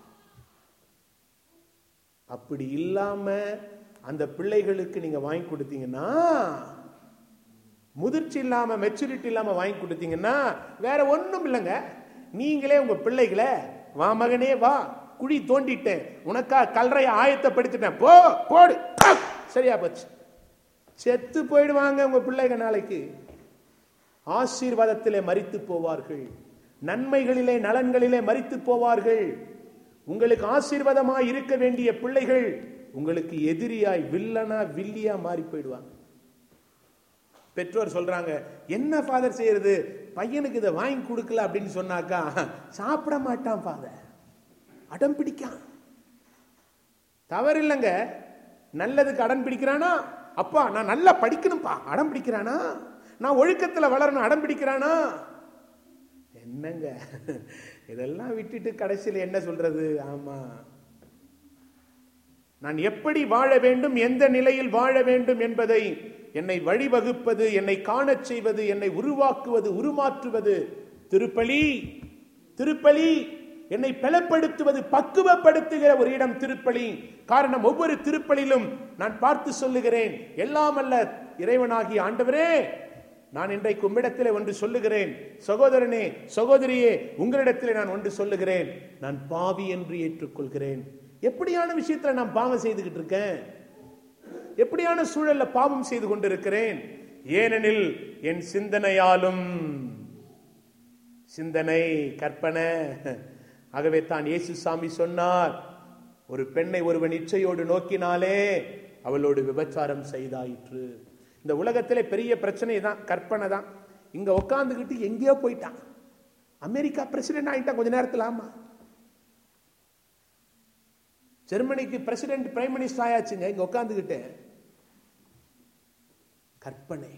அப்படி இல்லாம அந்த பிள்ளைகளுக்கு நீங்க வாங்கி கொடுத்தீங்கன்னா முதிர்ச்சி இல்லாம மெச்சூரிட்டி இல்லாம வாங்கி கொடுத்தீங்கன்னா வேற ஒண்ணும் இல்லைங்க நீங்களே உங்க பிள்ளைகளை வா மகனே வா குழி தோண்டிட்டேன் உனக்கா கல்றைய ஆயத்தப்படுத்திட்டேன் போ போடு டக். சரியா போச்சு செத்து போயிடுவாங்க உங்க பிள்ளைங்க நாளைக்கு ஆசீர்வாதத்திலே மரித்து போவார்கள் நன்மைகளிலே நலன்களிலே மரித்து போவார்கள் உங்களுக்கு ஆசீர்வாதமாய் இருக்க வேண்டிய பிள்ளைகள் உங்களுக்கு எதிரியாய் வில்லனா வில்லியா மாறி போயிடுவாங்க பெற்றோர் சொல்றாங்க என்ன ஃபாதர் செய்யறது பையனுக்கு இதை வாங்கி கொடுக்கல அப்படின்னு சொன்னாக்கா சாப்பிட மாட்டான் ஃபாதர் அடம் பிடிக்கான் தவறு இல்லைங்க நல்லதுக்கு அடம் பிடிக்கிறானா அப்பா நான் நல்லா படிக்கணும்ப்பா அடம் பிடிக்கிறானா நான் ஒழுக்கத்துல வளரணும் அடம் பிடிக்கிறானா என்னங்க இதெல்லாம் விட்டுட்டு கடைசியில் என்ன சொல்றது ஆமா நான் எப்படி வாழ வேண்டும் எந்த நிலையில் வாழ வேண்டும் என்பதை என்னை வழிவகுப்பது என்னை காணச் செய்வது என்னை உருவாக்குவது உருமாற்றுவது திருப்பலி திருப்பலி என்னை பலப்படுத்துவது பக்குவப்படுத்துகிற ஒரு இடம் திருப்பலி காரணம் ஒவ்வொரு திருப்பலிலும் நான் பார்த்து சொல்லுகிறேன் எல்லாம் அல்ல இறைவனாகி ஆண்டவரே நான் இன்றைக்கு உம்மிடத்திலே ஒன்று சொல்லுகிறேன் சகோதரனே சகோதரியே உங்களிடத்திலே நான் ஒன்று சொல்லுகிறேன் நான் பாவி என்று ஏற்றுக்கொள்கிறேன் எப்படியான விஷயத்துல நான் பாவம் செய்துகிட்டு இருக்கேன் எப்படியான சூழல்ல பாவம் செய்து கொண்டிருக்கிறேன் ஏனெனில் என் சிந்தனையாலும் சிந்தனை கற்பனை ஆகவே தான் இயேசு சாமி சொன்னார் ஒரு பெண்ணை ஒருவன் இச்சையோடு நோக்கினாலே அவளோடு விபச்சாரம் செய்தாயிற்று இந்த உலகத்திலே பெரிய பிரச்சனை தான் கற்பனை தான் இங்க உட்காந்துக்கிட்டு எங்கேயோ போயிட்டான் அமெரிக்கா பிரசிடென்ட் ஆயிட்டான் கொஞ்ச நேரத்தில் ஆமா ஜெர்மனிக்கு பிரசிடென்ட் பிரைம் மினிஸ்டர் ஆயாச்சுங்க இங்க உட்காந்துக்கிட்டு கற்பனை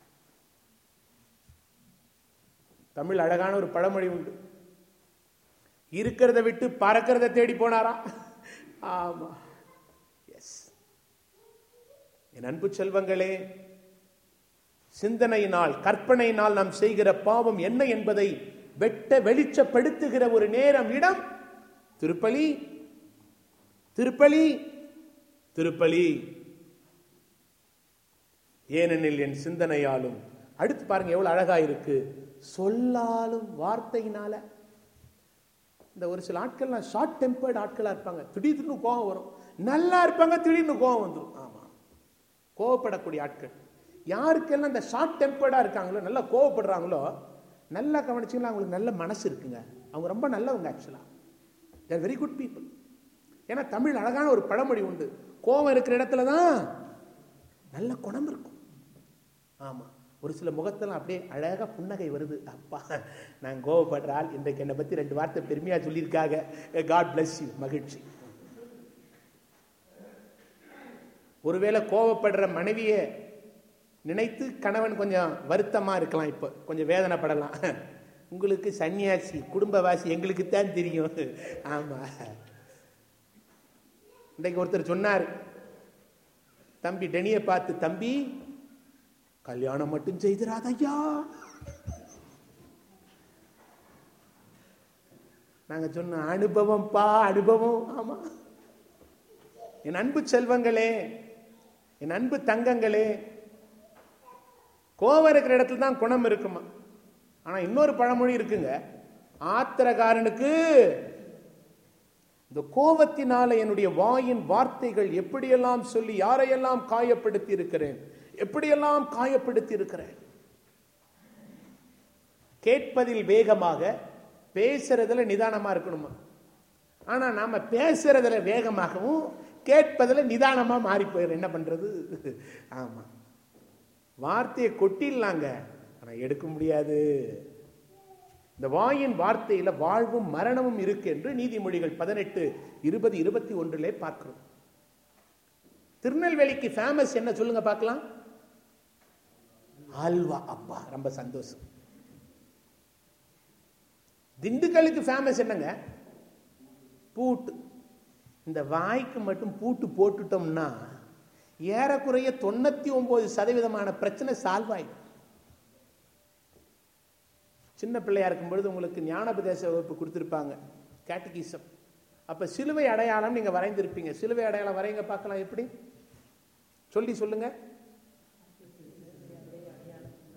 தமிழ் அழகான ஒரு பழமொழி உண்டு இருக்கிறத விட்டு பறக்கிறத தேடி போனாரா ஆமா எஸ் என் அன்பு செல்வங்களே சிந்தனையினால் கற்பனையினால் நாம் செய்கிற பாவம் என்ன என்பதை வெட்ட வெளிச்சப்படுத்துகிற ஒரு நேரம் இடம் திருப்பலி திருப்பலி திருப்பலி ஏனெனில் என் சிந்தனையாலும் அடுத்து பாருங்க எவ்வளவு அழகா இருக்கு சொல்லாலும் வார்த்தையினால இந்த ஒரு சில ஆட்கள்லாம் ஷார்ட் டெம்பர்ட் ஆட்களா இருப்பாங்க திடீர்னு கோபம் வரும் நல்லா இருப்பாங்க திடீர்னு கோபம் வந்துடும் ஆமா கோவப்படக்கூடிய ஆட்கள் யாருக்கெல்லாம் இந்த ஷார்ட் டெம்பர்டா இருக்காங்களோ நல்லா கோவப்படுறாங்களோ நல்லா கவனிச்சிங்களா அவங்களுக்கு நல்ல மனசு இருக்குங்க அவங்க ரொம்ப நல்லவங்க ஆக்சுவலா தேர் வெரி குட் பீப்புள் ஏன்னா தமிழ் அழகான ஒரு பழமொழி உண்டு கோபம் இருக்கிற இடத்துல தான் நல்ல குணம் இருக்கும் ஆமா ஒரு சில முகத்தெல்லாம் அப்படியே அழகா புன்னகை வருது அப்பா நான் கோவப்படுற ஆள் இன்றைக்கு என்னை பத்தி ரெண்டு வார்த்தை பெருமையா சொல்லியிருக்காங்க காட் bless யூ மகிழ்ச்சி ஒருவேளை கோவப்படுற மனைவியை நினைத்து கணவன் கொஞ்சம் வருத்தமா இருக்கலாம் இப்போ கொஞ்சம் வேதனைப்படலாம் உங்களுக்கு சன்னியாசி குடும்பவாசி எங்களுக்கு தான் தெரியும் ஆமா இன்றைக்கு ஒருத்தர் சொன்னார் தம்பி டெனியை பார்த்து தம்பி கல்யாணம் மட்டும் செய்திராத ஐயா நாங்க சொன்ன அனுபவம் பா அனுபவம் ஆமா என் அன்பு செல்வங்களே என் அன்பு தங்கங்களே கோவம் இருக்கிற இடத்துல தான் குணம் இருக்குமா ஆனா இன்னொரு பழமொழி இருக்குங்க ஆத்திரக்காரனுக்கு இந்த கோபத்தினால என்னுடைய வாயின் வார்த்தைகள் எப்படியெல்லாம் சொல்லி யாரையெல்லாம் காயப்படுத்தி இருக்கிறேன் எப்படியெல்லாம் காயப்படுத்தி இருக்கிறேன் கேட்பதில் வேகமாக பேசுறதுல நிதானமா இருக்கணுமா ஆனா நாம பேசுறதுல வேகமாகவும் கேட்பதுல நிதானமா மாறி போயிடும் என்ன பண்றது ஆமா வார்த்தையை கொட்டிடலாங்க ஆனா எடுக்க முடியாது இந்த வாயின் வார்த்தையில வாழ்வும் மரணமும் இருக்கு என்று நீதிமொழிகள் பதினெட்டு இருபது இருபத்தி ஒன்றிலே பார்க்கிறோம் திருநெல்வேலிக்கு ஃபேமஸ் என்ன சொல்லுங்க பார்க்கலாம் அல்வா அப்பா ரொம்ப சந்தோஷம் திண்டுக்கலுக்கு ஃபேமஸ் என்னங்க பூட்டு இந்த வாய்க்கு மட்டும் பூட்டு போட்டுட்டோம்னா ஏறக்குறைய தொண்ணூத்தி ஒன்பது சதவீதமான பிரச்சனை சால்வ் ஆயிடும் சின்ன பிள்ளையா இருக்கும் பொழுது உங்களுக்கு ஞானோபதேச வகுப்பு கொடுத்துருப்பாங்க கேட்டகிசம் அப்ப சிலுவை அடையாளம் நீங்க வரைந்திருப்பீங்க சிலுவை அடையாளம் வரைங்க பார்க்கலாம் எப்படி சொல்லி சொல்லுங்க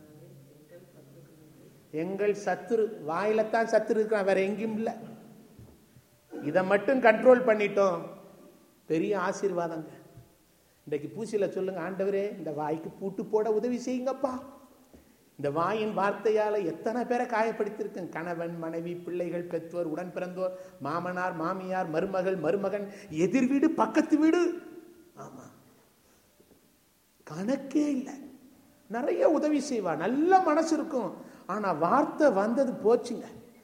எங்கள் சத்துரு வாயில தான் சத்துரு இருக்கான் வேற எங்கேயும் இல்லை இதை மட்டும் கண்ட்ரோல் பண்ணிட்டோம் பெரிய ஆசீர்வாதங்க இன்றைக்கு பூசில சொல்லுங்க ஆண்டவரே இந்த வாய்க்கு பூட்டு போட உதவி செய்யுங்கப்பா இந்த வாயின் வார்த்தையால எத்தனை பேரை காயப்படுத்தியிருக்கேன் கணவன் மனைவி பிள்ளைகள் பெற்றோர் உடன் பிறந்தோர் மாமனார் மாமியார் மருமகள் மருமகன் எதிர் வீடு பக்கத்து வீடு ஆமா கணக்கே இல்லை நிறைய உதவி செய்வா நல்ல மனசு இருக்கும் ஆனா வார்த்தை வந்தது போச்சுங்க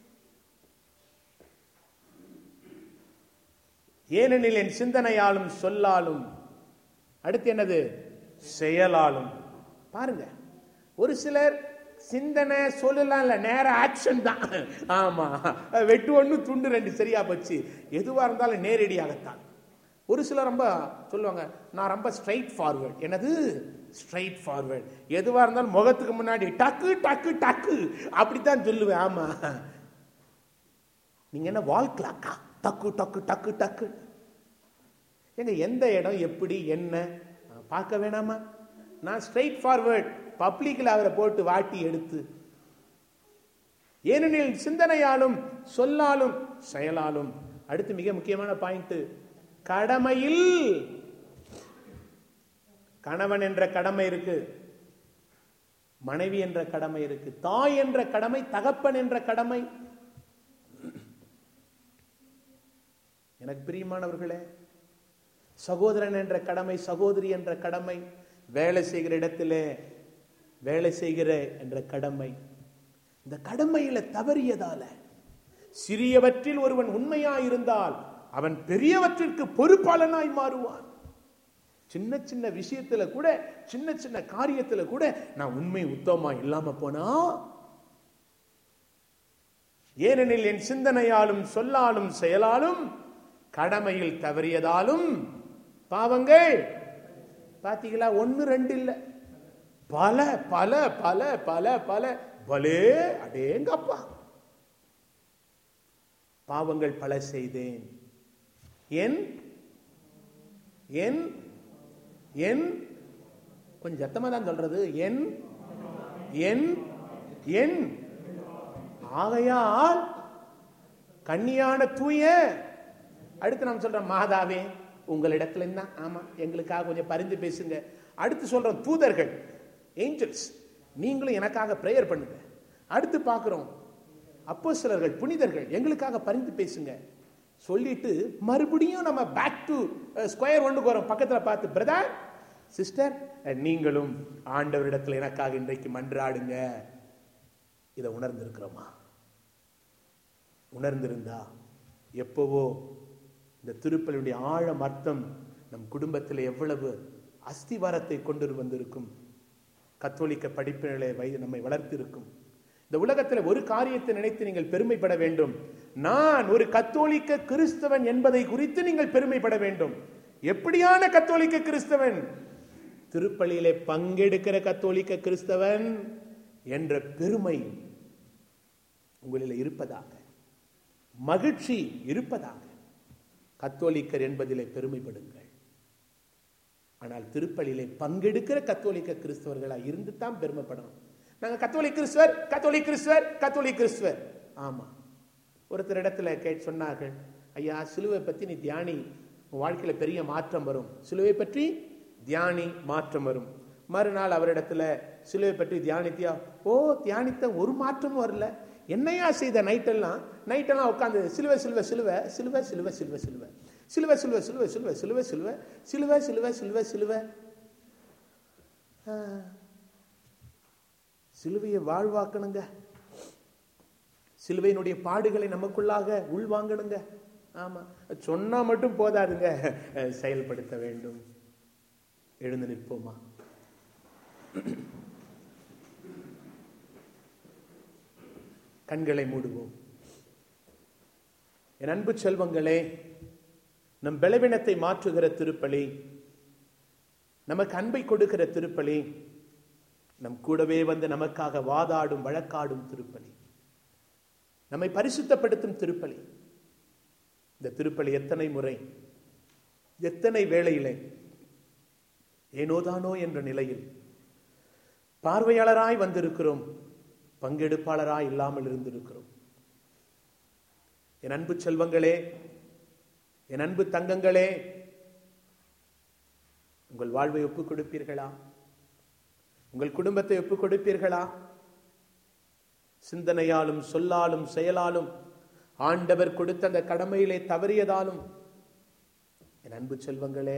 ஏனெனில் என் சிந்தனையாலும் சொல்லாலும் அடுத்து என்னது செயலாலும் பாருங்க ஒரு சிலர் சிந்தனை சொல்லலாம் இல்ல நேர ஆக்ஷன் தான் ஆமா வெட்டு ஒண்ணு துண்டு ரெண்டு சரியா போச்சு எதுவா இருந்தாலும் நேரடியாகத்தான் ஒரு சிலர் ரொம்ப சொல்லுவாங்க நான் ரொம்ப ஸ்ட்ரைட் ஃபார்வர்ட் எனது ஸ்ட்ரைட் ஃபார்வர்ட் எதுவா இருந்தாலும் முகத்துக்கு முன்னாடி டக்கு டக்கு டக்கு அப்படித்தான் சொல்லுவேன் ஆமா நீங்க என்ன வால் கிளாக்கா டக்கு டக்கு டக்கு டக்கு எங்க எந்த இடம் எப்படி என்ன பார்க்க வேணாமா நான் ஸ்ட்ரைட் ஃபார்வர்ட் பப்ளிக்ல அவரை போட்டு வாட்டி எடுத்து ஏனெனில் சிந்தனையாலும் சொல்லாலும் செயலாலும் அடுத்து மிக முக்கியமான பாயிண்ட் கடமையில் கணவன் என்ற கடமை இருக்கு மனைவி என்ற கடமை இருக்கு தாய் என்ற கடமை தகப்பன் என்ற கடமை எனக்கு பிரியமானவர்களே சகோதரன் என்ற கடமை சகோதரி என்ற கடமை வேலை செய்கிற இடத்திலே வேலை செய்கிற என்ற கடமை இந்த கடமையில தவறியதால சிறியவற்றில் ஒருவன் உண்மையாயிருந்தால் அவன் பெரியவற்றிற்கு பொறுப்பாளனாய் மாறுவான் சின்ன சின்ன விஷயத்துல கூட சின்ன சின்ன காரியத்துல கூட நான் உண்மை உத்தமா இல்லாம போனா ஏனெனில் என் சிந்தனையாலும் சொல்லாலும் செயலாலும் கடமையில் தவறியதாலும் பாவங்கள் பாத்தீங்களா ஒன்னு ரெண்டு இல்ல பல பல பல பல பல பலே அடேங்கப்பா பாவங்கள் பல செய்தேன் என் என் என் கொஞ்சம் சத்தமா தான் சொல்றது என் என் என் ஆகையால் கன்னியான தூய அடுத்து நாம் சொல்றோம் மாதாவே உங்களிடத்துல என்ன ஆமா எங்களுக்காக கொஞ்சம் பரிந்து பேசுங்க அடுத்து சொல்றோம் தூதர்கள் ஏஞ்சல்ஸ் நீங்களும் எனக்காக பிரேயர் பண்ணுங்க அடுத்து பார்க்கிறோம் அப்போ சிலர்கள் புனிதர்கள் எங்களுக்காக பரிந்து பேசுங்க சொல்லிட்டு மறுபடியும் நம்ம பேக் டு ஸ்கொயர் ஒன்றுக்கு வரோம் பக்கத்துல பார்த்து பிரதர் சிஸ்டர் நீங்களும் ஆண்டவரிடத்தில் எனக்காக இன்றைக்கு மன்றாடுங்க இதை உணர்ந்திருக்கிறோமா உணர்ந்திருந்தா எப்பவோ இந்த திருப்பலியுடைய ஆழம் அர்த்தம் நம் குடும்பத்தில் எவ்வளவு அஸ்திவாரத்தை கொண்டு வந்திருக்கும் கத்தோலிக்க படிப்பினர்களை வை நம்மை வளர்த்திருக்கும் இந்த உலகத்தில் ஒரு காரியத்தை நினைத்து நீங்கள் பெருமைப்பட வேண்டும் நான் ஒரு கத்தோலிக்க கிறிஸ்தவன் என்பதை குறித்து நீங்கள் பெருமைப்பட வேண்டும் எப்படியான கத்தோலிக்க கிறிஸ்தவன் திருப்பலியிலே பங்கெடுக்கிற கத்தோலிக்க கிறிஸ்தவன் என்ற பெருமை உங்களில் இருப்பதாக மகிழ்ச்சி இருப்பதாக கத்தோலிக்கர் என்பதிலே பெருமைப்படுங்கள் ஆனால் திருப்பலியிலே பங்கெடுக்கிற கத்தோலிக்க கிறிஸ்தவர்களா இருந்து தான் பெருமைப்படணும் நாங்க கத்தோலிக் கிறிஸ்துவர் கத்தோலிக் கிறிஸ்துவர் கத்தோலிக் கிறிஸ்துவர் ஆமா ஒருத்தர் இடத்துல கேட்டு சொன்னார்கள் ஐயா சிலுவை பத்தி நீ தியானி உன் வாழ்க்கையில பெரிய மாற்றம் வரும் சிலுவை பற்றி தியானி மாற்றம் வரும் மறுநாள் அவரிடத்துல சிலுவை பற்றி தியானித்தியா ஓ தியானித்த ஒரு மாற்றமும் வரல என்னையா செய்த நைட்டெல்லாம் நைட்டெல்லாம் உட்காந்து சிலுவை சிலுவை சிலுவை சிலுவை சிலுவை சிலுவை சிலுவை சிலுவை சிலுவை சிலுவை சிலுவை சிலுவை சிலுவை சிலுவை சிலுவை சிலுவை சிலுவை சிலுவையை வாழ்வாக்கணுங்க சிலுவையினுடைய பாடுகளை நமக்குள்ளாக உள்வாங்கணுங்க ஆமா சொன்னா மட்டும் போதாதுங்க செயல்படுத்த வேண்டும் எழுந்து நிற்போமா கண்களை மூடுவோம் என் அன்பு செல்வங்களே நம் பலவீனத்தை மாற்றுகிற திருப்பலி நமக்கு அன்பை கொடுக்கிற திருப்பலி நம் கூடவே வந்து நமக்காக வாதாடும் வழக்காடும் திருப்பலி நம்மை பரிசுத்தப்படுத்தும் திருப்பலி இந்த திருப்பலி எத்தனை முறை எத்தனை வேளையிலே ஏனோதானோ என்ற நிலையில் பார்வையாளராய் வந்திருக்கிறோம் பங்கெடுப்பாளரா இல்லாமல் இருந்திருக்கிறோம் என் அன்பு செல்வங்களே என் அன்பு தங்கங்களே உங்கள் வாழ்வை ஒப்புக் கொடுப்பீர்களா உங்கள் குடும்பத்தை ஒப்புக் கொடுப்பீர்களா சிந்தனையாலும் சொல்லாலும் செயலாலும் ஆண்டவர் கொடுத்த அந்த கடமையிலே தவறியதாலும் என் அன்பு செல்வங்களே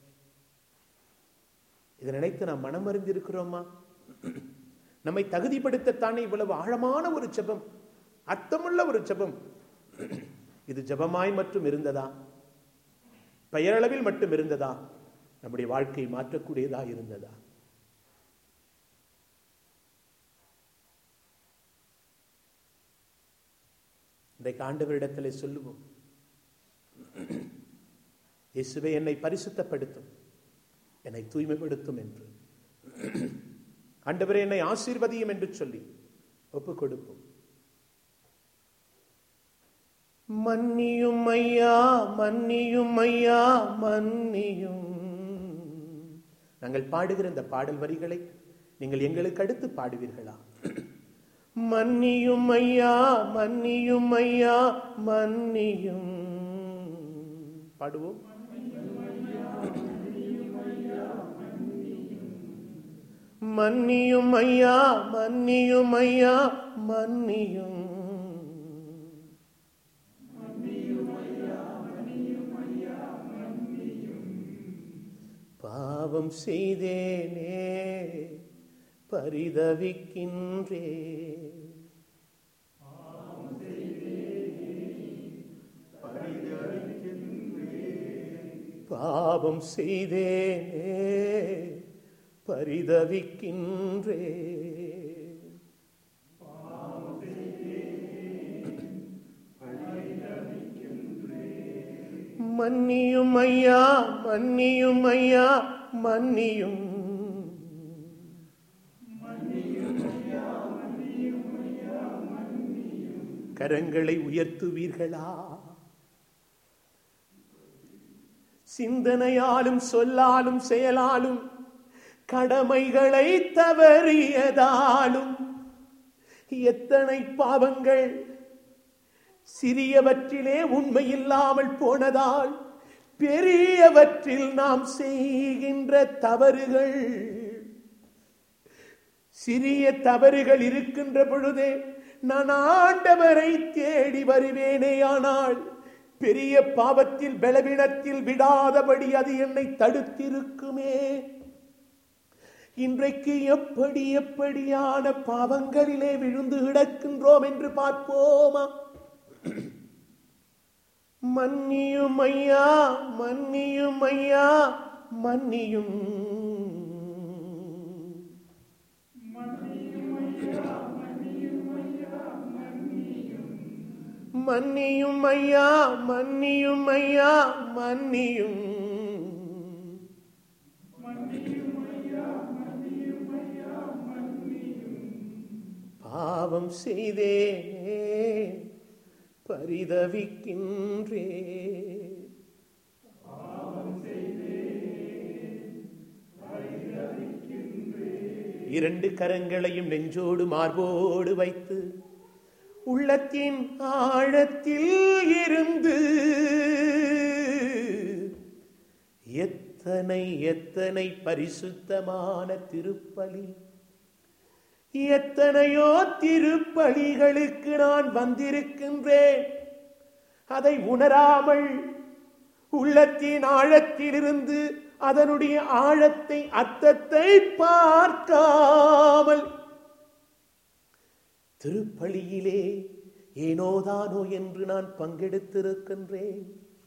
இதை நினைத்து நாம் மனம் அறிந்திருக்கிறோமா நம்மை தகுதிப்படுத்தத்தானே இவ்வளவு ஆழமான ஒரு ஜெபம் அர்த்தமுள்ள ஒரு ஜெபம் இது ஜெபமாய் மட்டும் இருந்ததா பெயரளவில் மட்டும் இருந்ததா நம்முடைய வாழ்க்கை மாற்றக்கூடியதா இருந்ததா இன்றைக்கு ஆண்டவரிடத்தில் சொல்லுவோம் இயேசுவே என்னை பரிசுத்தப்படுத்தும் என்னை தூய்மைப்படுத்தும் என்று ஆண்டவரே என்னை ஆசீர்வதியும் என்று சொல்லி ஒப்புக் கொடுப்போம் மன்னியும் ஐயா மன்னியும் ஐயா மன்னியும் நாங்கள் பாடுகிற இந்த பாடல் வரிகளை நீங்கள் எங்களுக்கு அடுத்து பாடுவீர்களா மன்னியும் ஐயா மன்னியும் ஐயா மன்னியும் பாடுவோம் மன்னியும் ஐயா மன்னியும் ஐயா மன்னியும் பாவம் செய்தேனே பரிதவிக்கின்றே பாவம் செய்தேனே பரிதவிக்கின்றே மன்னியும் ஐயா மன்னியும் ஐயா மன்னியும் கரங்களை உயர்த்துவீர்களா சிந்தனையாலும் சொல்லாலும் செயலாலும் கடமைகளை தவறியதாலும் எத்தனை பாவங்கள் சிறியவற்றிலே உண்மை இல்லாமல் போனதால் பெரியவற்றில் நாம் செய்கின்ற தவறுகள் சிறிய தவறுகள் இருக்கின்ற பொழுதே நான் ஆண்டவரை தேடி வருவேனே ஆனால் பெரிய பாவத்தில் பலவீனத்தில் விடாதபடி அது என்னை தடுத்திருக்குமே இன்றைக்கு எப்படி எப்படியான பாவங்களிலே விழுந்து கிடக்கின்றோம் என்று பார்ப்போமா மன்னியும் ஐயா மன்னியும் ஐயா மன்னியும் மன்னியும் ஐயா மன்னியும் ஐயா மன்னியும் பாவம் செய்தேனே பரிதவிக்கின்றே இரண்டு கரங்களையும் நெஞ்சோடு மார்போடு வைத்து உள்ளத்தின் ஆழத்தில் இருந்து எத்தனை எத்தனை பரிசுத்தமான திருப்பலி எத்தனையோ திருப்பலிகளுக்கு நான் வந்திருக்கின்றேன் அதை உணராமல் உள்ளத்தின் ஆழத்திலிருந்து அதனுடைய ஆழத்தை அர்த்தத்தை பார்க்காமல் திருப்பலியிலே ஏனோதானோ என்று நான் பங்கெடுத்திருக்கின்றேன்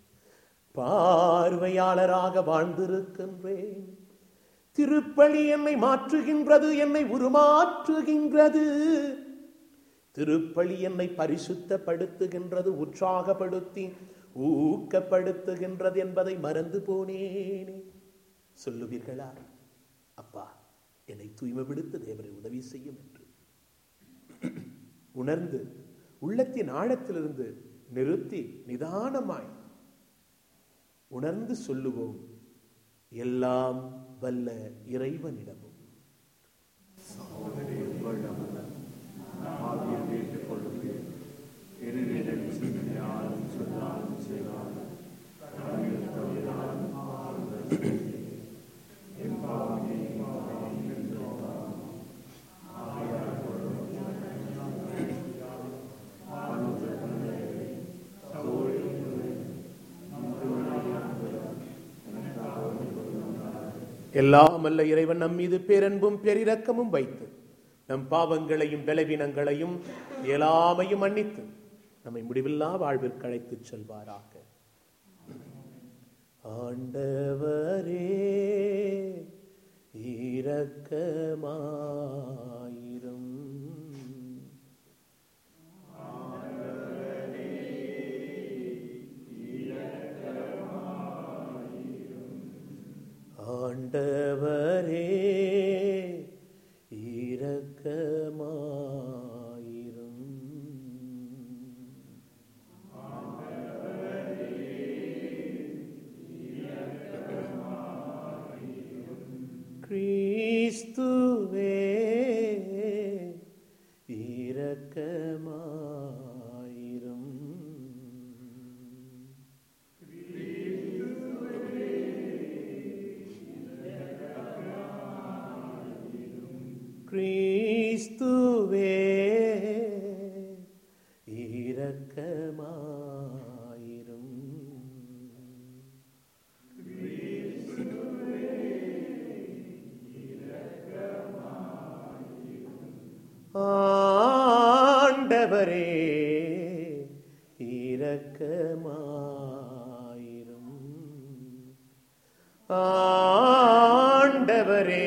பார்வையாளராக வாழ்ந்திருக்கின்றேன் திருப்பலி என்னை மாற்றுகின்றது என்னை உருமாற்றுகின்றது திருப்பலி என்னை பரிசுத்தப்படுத்துகின்றது உற்சாகப்படுத்தி ஊக்கப்படுத்துகின்றது என்பதை மறந்து போனேனே சொல்லுவீர்களா அப்பா என்னை தூய்மைப்படுத்த தேவரை உதவி செய்யும் என்று உணர்ந்து உள்ளத்தின் ஆழத்திலிருந்து நிறுத்தி நிதானமாய் உணர்ந்து சொல்லுவோம் எல்லாம் வல்ல இறைவனிடமும் சகோதரி உங்களிடம் எல்லாம் அல்ல இறைவன் நம் மீது பேரன்பும் பெரிரக்கமும் வைத்து நம் பாவங்களையும் பலவீனங்களையும் இயலாமையும் மன்னித்து நம்மை முடிவில்லா வாழ்விற்கு அழைத்துச் செல்வாராக ஆண்டவரே இரக்கமாயிரும் ஆண்டவரே இரக்கமாயிரும் கிறிஸ்துவே இரக்கமாயிரும் கிறிஸ்துவே இரக்கமாயிரும் ஆண்டவரே இரக்கமாயிரும் ஆண்டவரே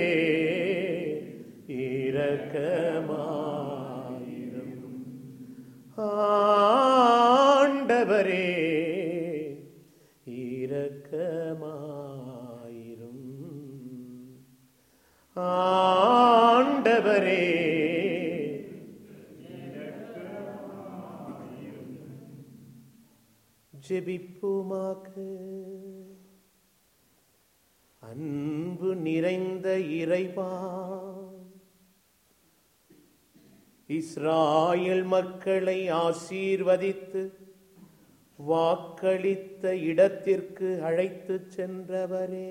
இரக்கமாயிரும் ஆண்டவரே இரக்கமாயிரும் ஆண்டவரே ஜெபிப்புமாக அன்பு நிறைந்த இறைவா இஸ்ராயல் மக்களை ஆசீர்வதித்து வாக்களித்த இடத்திற்கு அழைத்துச் சென்றவரே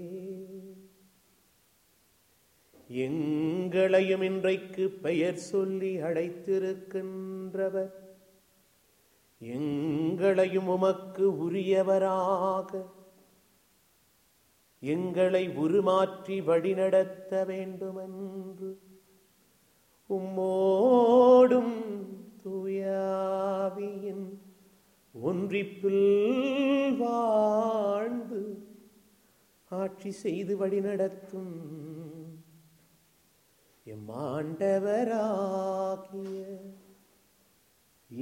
எங்களையும் இன்றைக்கு பெயர் சொல்லி அழைத்திருக்கின்றவர் எங்களையும் உமக்கு உரியவராக எங்களை உருமாற்றி வழிநடத்த வேண்டுமென்று உம்மோடும் தூயாவியின் ஒன்றிப்பில் வாழ்ந்து ஆட்சி செய்து வழிநடத்தும் எம் ஆண்டவராகிய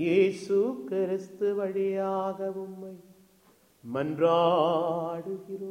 இயேசு கிறிஸ்து வழியாக உம்மை மன்றாடுகிறோம்